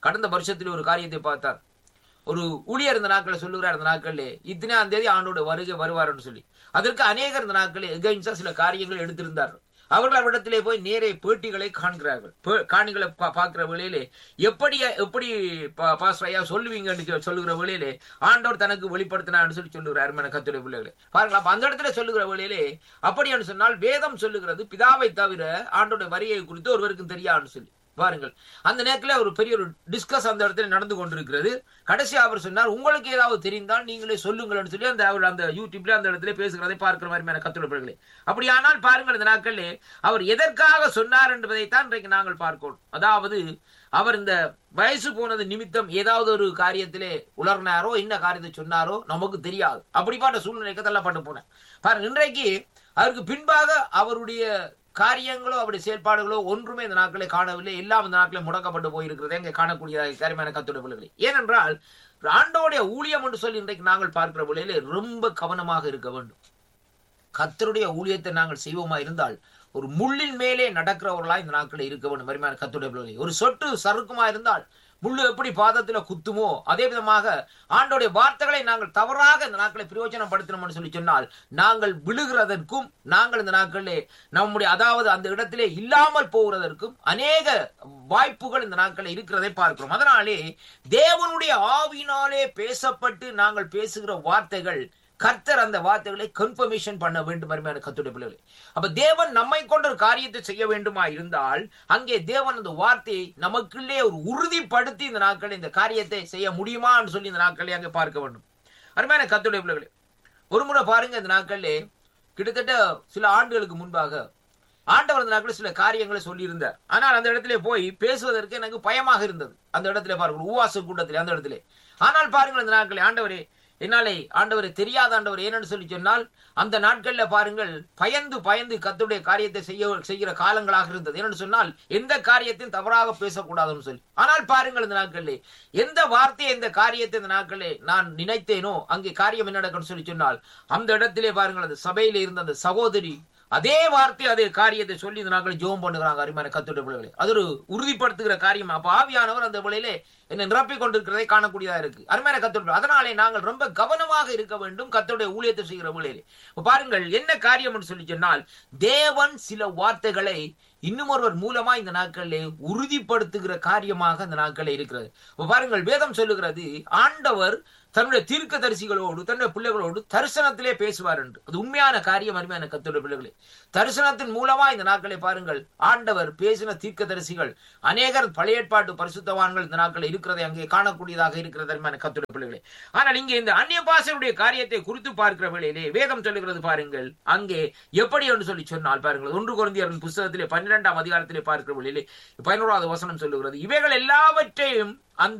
கடந்த வருஷத்தில் ஒரு காரியத்தை பார்த்தார் ஒரு ஊழியர் இந்த நாட்களை சொல்லுகிறார் இந்த நாட்களிலே இத்தனாம் தேதி ஆண்டோட வருகை வருவார்னு சொல்லி அதற்கு அநேகர் இந்த நாட்களில் எகெயின்ஸ்டா சில காரியங்கள் எடுத்திருந்தார்கள் அவர்கள் அவரிடத்திலே போய் நேரே பேட்டிகளை காண்கிறார்கள் பே- காணிகளை பா- பார்க்கிற வேளையிலே எப்படி எப்படி பா- பாஸ்டர் ஐயா சொல்லுவீங்கன்னு கே- சொல்லுகிற வேளையிலே ஆண்டவர் தனக்கு வெளிப்படுத்தினான்னு சொல்லி சொல்லுகிறார் அருமையான கத்துடைய பிள்ளைகளே பாருங்களா அப்ப அந்த இடத்துல சொல்லுகிற வேளையிலே அப்படி என்று சொன்னால் வேதம் சொல்லுகிறது பிதாவை தவிர ஆண்டோட வரியை குறித்து ஒருவருக்கும் தெரியாதுன்னு சொல்லி பாருங்கள் அந்த நேரத்துல ஒரு பெரிய ஒரு டிஸ்கஸ் அந்த இடத்துல நடந்து கொண்டிருக்கிறது கடைசி அவர் சொன்னார் உங்களுக்கு ஏதாவது தெரிந்தால் நீங்களே சொல்லுங்கள்னு சொல்லி அந்த அவர் அந்த யூடியூப்ல அந்த இடத்துல பேசுகிறதை பார்க்கிற மாதிரி கத்துழைப்பர்களே அப்படியானால் பாருங்கள் இந்த நாட்களிலே அவர் எதற்காக சொன்னார் என்பதைத்தான் இன்றைக்கு நாங்கள் பார்க்கணும் அதாவது அவர் இந்த வயசு போனது நிமித்தம் ஏதாவது ஒரு காரியத்திலே உலர்னாரோ என்ன காரியத்தை சொன்னாரோ நமக்கு தெரியாது அப்படிப்பட்ட சூழ்நிலைக்கு தள்ளப்பட்டு போனேன் பாருங்க இன்றைக்கு அதற்கு பின்பாக அவருடைய காரியங்களோ அவருடைய செயல்பாடுகளோ ஒன்றுமே இந்த நாட்களை காணவில்லை எல்லாம் இந்த நாட்களை முடக்கப்பட்டு போயிருக்கிறதே இங்கே காணக்கூடிய காரியமான கத்துடைய பிள்ளைகளை ஏனென்றால் ஆண்டோடைய ஊழியம் என்று சொல்லி இன்றைக்கு நாங்கள் பார்க்கிற வேளையிலே ரொம்ப கவனமாக இருக்க வேண்டும் கத்தருடைய ஊழியத்தை நாங்கள் செய்வோமா இருந்தால் ஒரு முள்ளின் மேலே நடக்கிறவர்களா இந்த நாட்களில் இருக்க வேண்டும் மரிமான கத்துடைய பிள்ளைகளே ஒரு சொட்டு சறுக்குமா இருந்தால் முள்ளு எப்படி பாதத்துல குத்துமோ அதே விதமாக ஆண்டோடைய வார்த்தைகளை நாங்கள் தவறாக இந்த நாட்களை பிரயோஜனப்படுத்தினோம்னு சொல்லி சொன்னால் நாங்கள் விழுகிறதற்கும் நாங்கள் இந்த நாட்களிலே நம்முடைய அதாவது அந்த இடத்திலே இல்லாமல் போகிறதற்கும் அநேக வாய்ப்புகள் இந்த நாட்களில் இருக்கிறதை பார்க்கிறோம் அதனாலே தேவனுடைய ஆவினாலே பேசப்பட்டு நாங்கள் பேசுகிற வார்த்தைகள் கர்த்தர் அந்த வார்த்தைகளை கன்ஃபர்மேஷன் பண்ண வேண்டும் அருமையான கத்துடைய பிள்ளைகளே அப்ப தேவன் நம்மை கொண்ட ஒரு காரியத்தை செய்ய வேண்டுமா இருந்தால் அங்கே தேவன் அந்த வார்த்தையை நமக்குள்ளே ஒரு உறுதிப்படுத்தி இந்த நாட்களில் இந்த காரியத்தை செய்ய முடியுமான்னு சொல்லி இந்த நாட்களை அங்கே பார்க்க வேண்டும் அருமையான கத்துடைய பிள்ளைகளே ஒரு முறை பாருங்க இந்த நாட்களிலே கிட்டத்தட்ட சில ஆண்டுகளுக்கு முன்பாக ஆண்டவர் அந்த நாட்களில் சில காரியங்களை சொல்லியிருந்தார் ஆனால் அந்த இடத்துல போய் பேசுவதற்கு எனக்கு பயமாக இருந்தது அந்த இடத்துல பாருங்கள் உவாச கூட்டத்தில் அந்த இடத்துல ஆனால் பாருங்கள் அந்த நாட்களில் ஆண்டவரே என்னாலே ஆண்டவரை தெரியாத ஆண்டவர் ஏன்னு சொல்லி சொன்னால் அந்த நாட்கள்ல பாருங்கள் பயந்து பயந்து கத்துடைய காரியத்தை செய்ய செய்கிற காலங்களாக இருந்தது என்னன்னு சொன்னால் எந்த காரியத்தையும் தவறாக பேசக்கூடாதுன்னு சொல்லி ஆனால் பாருங்கள் இந்த நாட்களிலே எந்த வார்த்தையை எந்த காரியத்தை இந்த நாட்களிலே நான் நினைத்தேனோ அங்கே காரியம் என்ன நடக்கும்னு சொல்லி சொன்னால் அந்த இடத்திலே பாருங்கள் அந்த சபையில இருந்த அந்த சகோதரி அதே வார்த்தை அதே காரியத்தை சொல்லி இந்த நாட்கள் ஜோம் பண்ணுகிறாங்க அருமையான கத்துடைய பிள்ளைகளே அது ஒரு உறுதிப்படுத்துகிற காரியம் அப்ப ஆவியானவர் அந்த வேளையிலே என்னை நிரப்பிக் கொண்டிருக்கிறதை காணக்கூடியதா இருக்கு அருமையான கத்துடைய அதனாலே நாங்கள் ரொம்ப கவனமாக இருக்க வேண்டும் கத்துடைய ஊழியத்தை செய்கிற வேளையிலே இப்ப பாருங்கள் என்ன காரியம் சொல்லி சொன்னால் தேவன் சில வார்த்தைகளை இன்னும் ஒருவர் மூலமா இந்த நாட்களிலே உறுதிப்படுத்துகிற காரியமாக இந்த நாட்களில் இருக்கிறது இப்ப பாருங்கள் வேதம் சொல்லுகிறது ஆண்டவர் தன்னுடைய தீர்க்க தரிசிகளோடு தன்னுடைய பிள்ளைகளோடு தரிசனத்திலே பேசுவார் என்று அது உண்மையான காரியம் அருமையான கத்துடைய பிள்ளைகளே தரிசனத்தின் மூலமா இந்த நாட்களை பாருங்கள் ஆண்டவர் பேசின தீர்க்க தரிசிகள் அநேகர் பழைய ஏற்பாட்டு பரிசுத்தவான்கள் இந்த நாட்கள் இருக்கிறதை அங்கே காணக்கூடியதாக இருக்கிறது அருமையான கத்துடைய பிள்ளைகளே ஆனால் இங்கே இந்த அந்நிய பாசனுடைய காரியத்தை குறித்து பார்க்கிற வேளையிலே வேதம் சொல்லுகிறது பாருங்கள் அங்கே எப்படி என்று சொல்லி சொன்னால் பாருங்கள் ஒன்று குழந்தையர்கள் புஸ்தகத்திலே பன்னிரெண்டாம் அதிகாரத்திலே பார்க்கிற வேளையிலே பதினோராவது வசனம் சொல்லுகிறது இவைகள் எல்லாவற்றையும் அந்த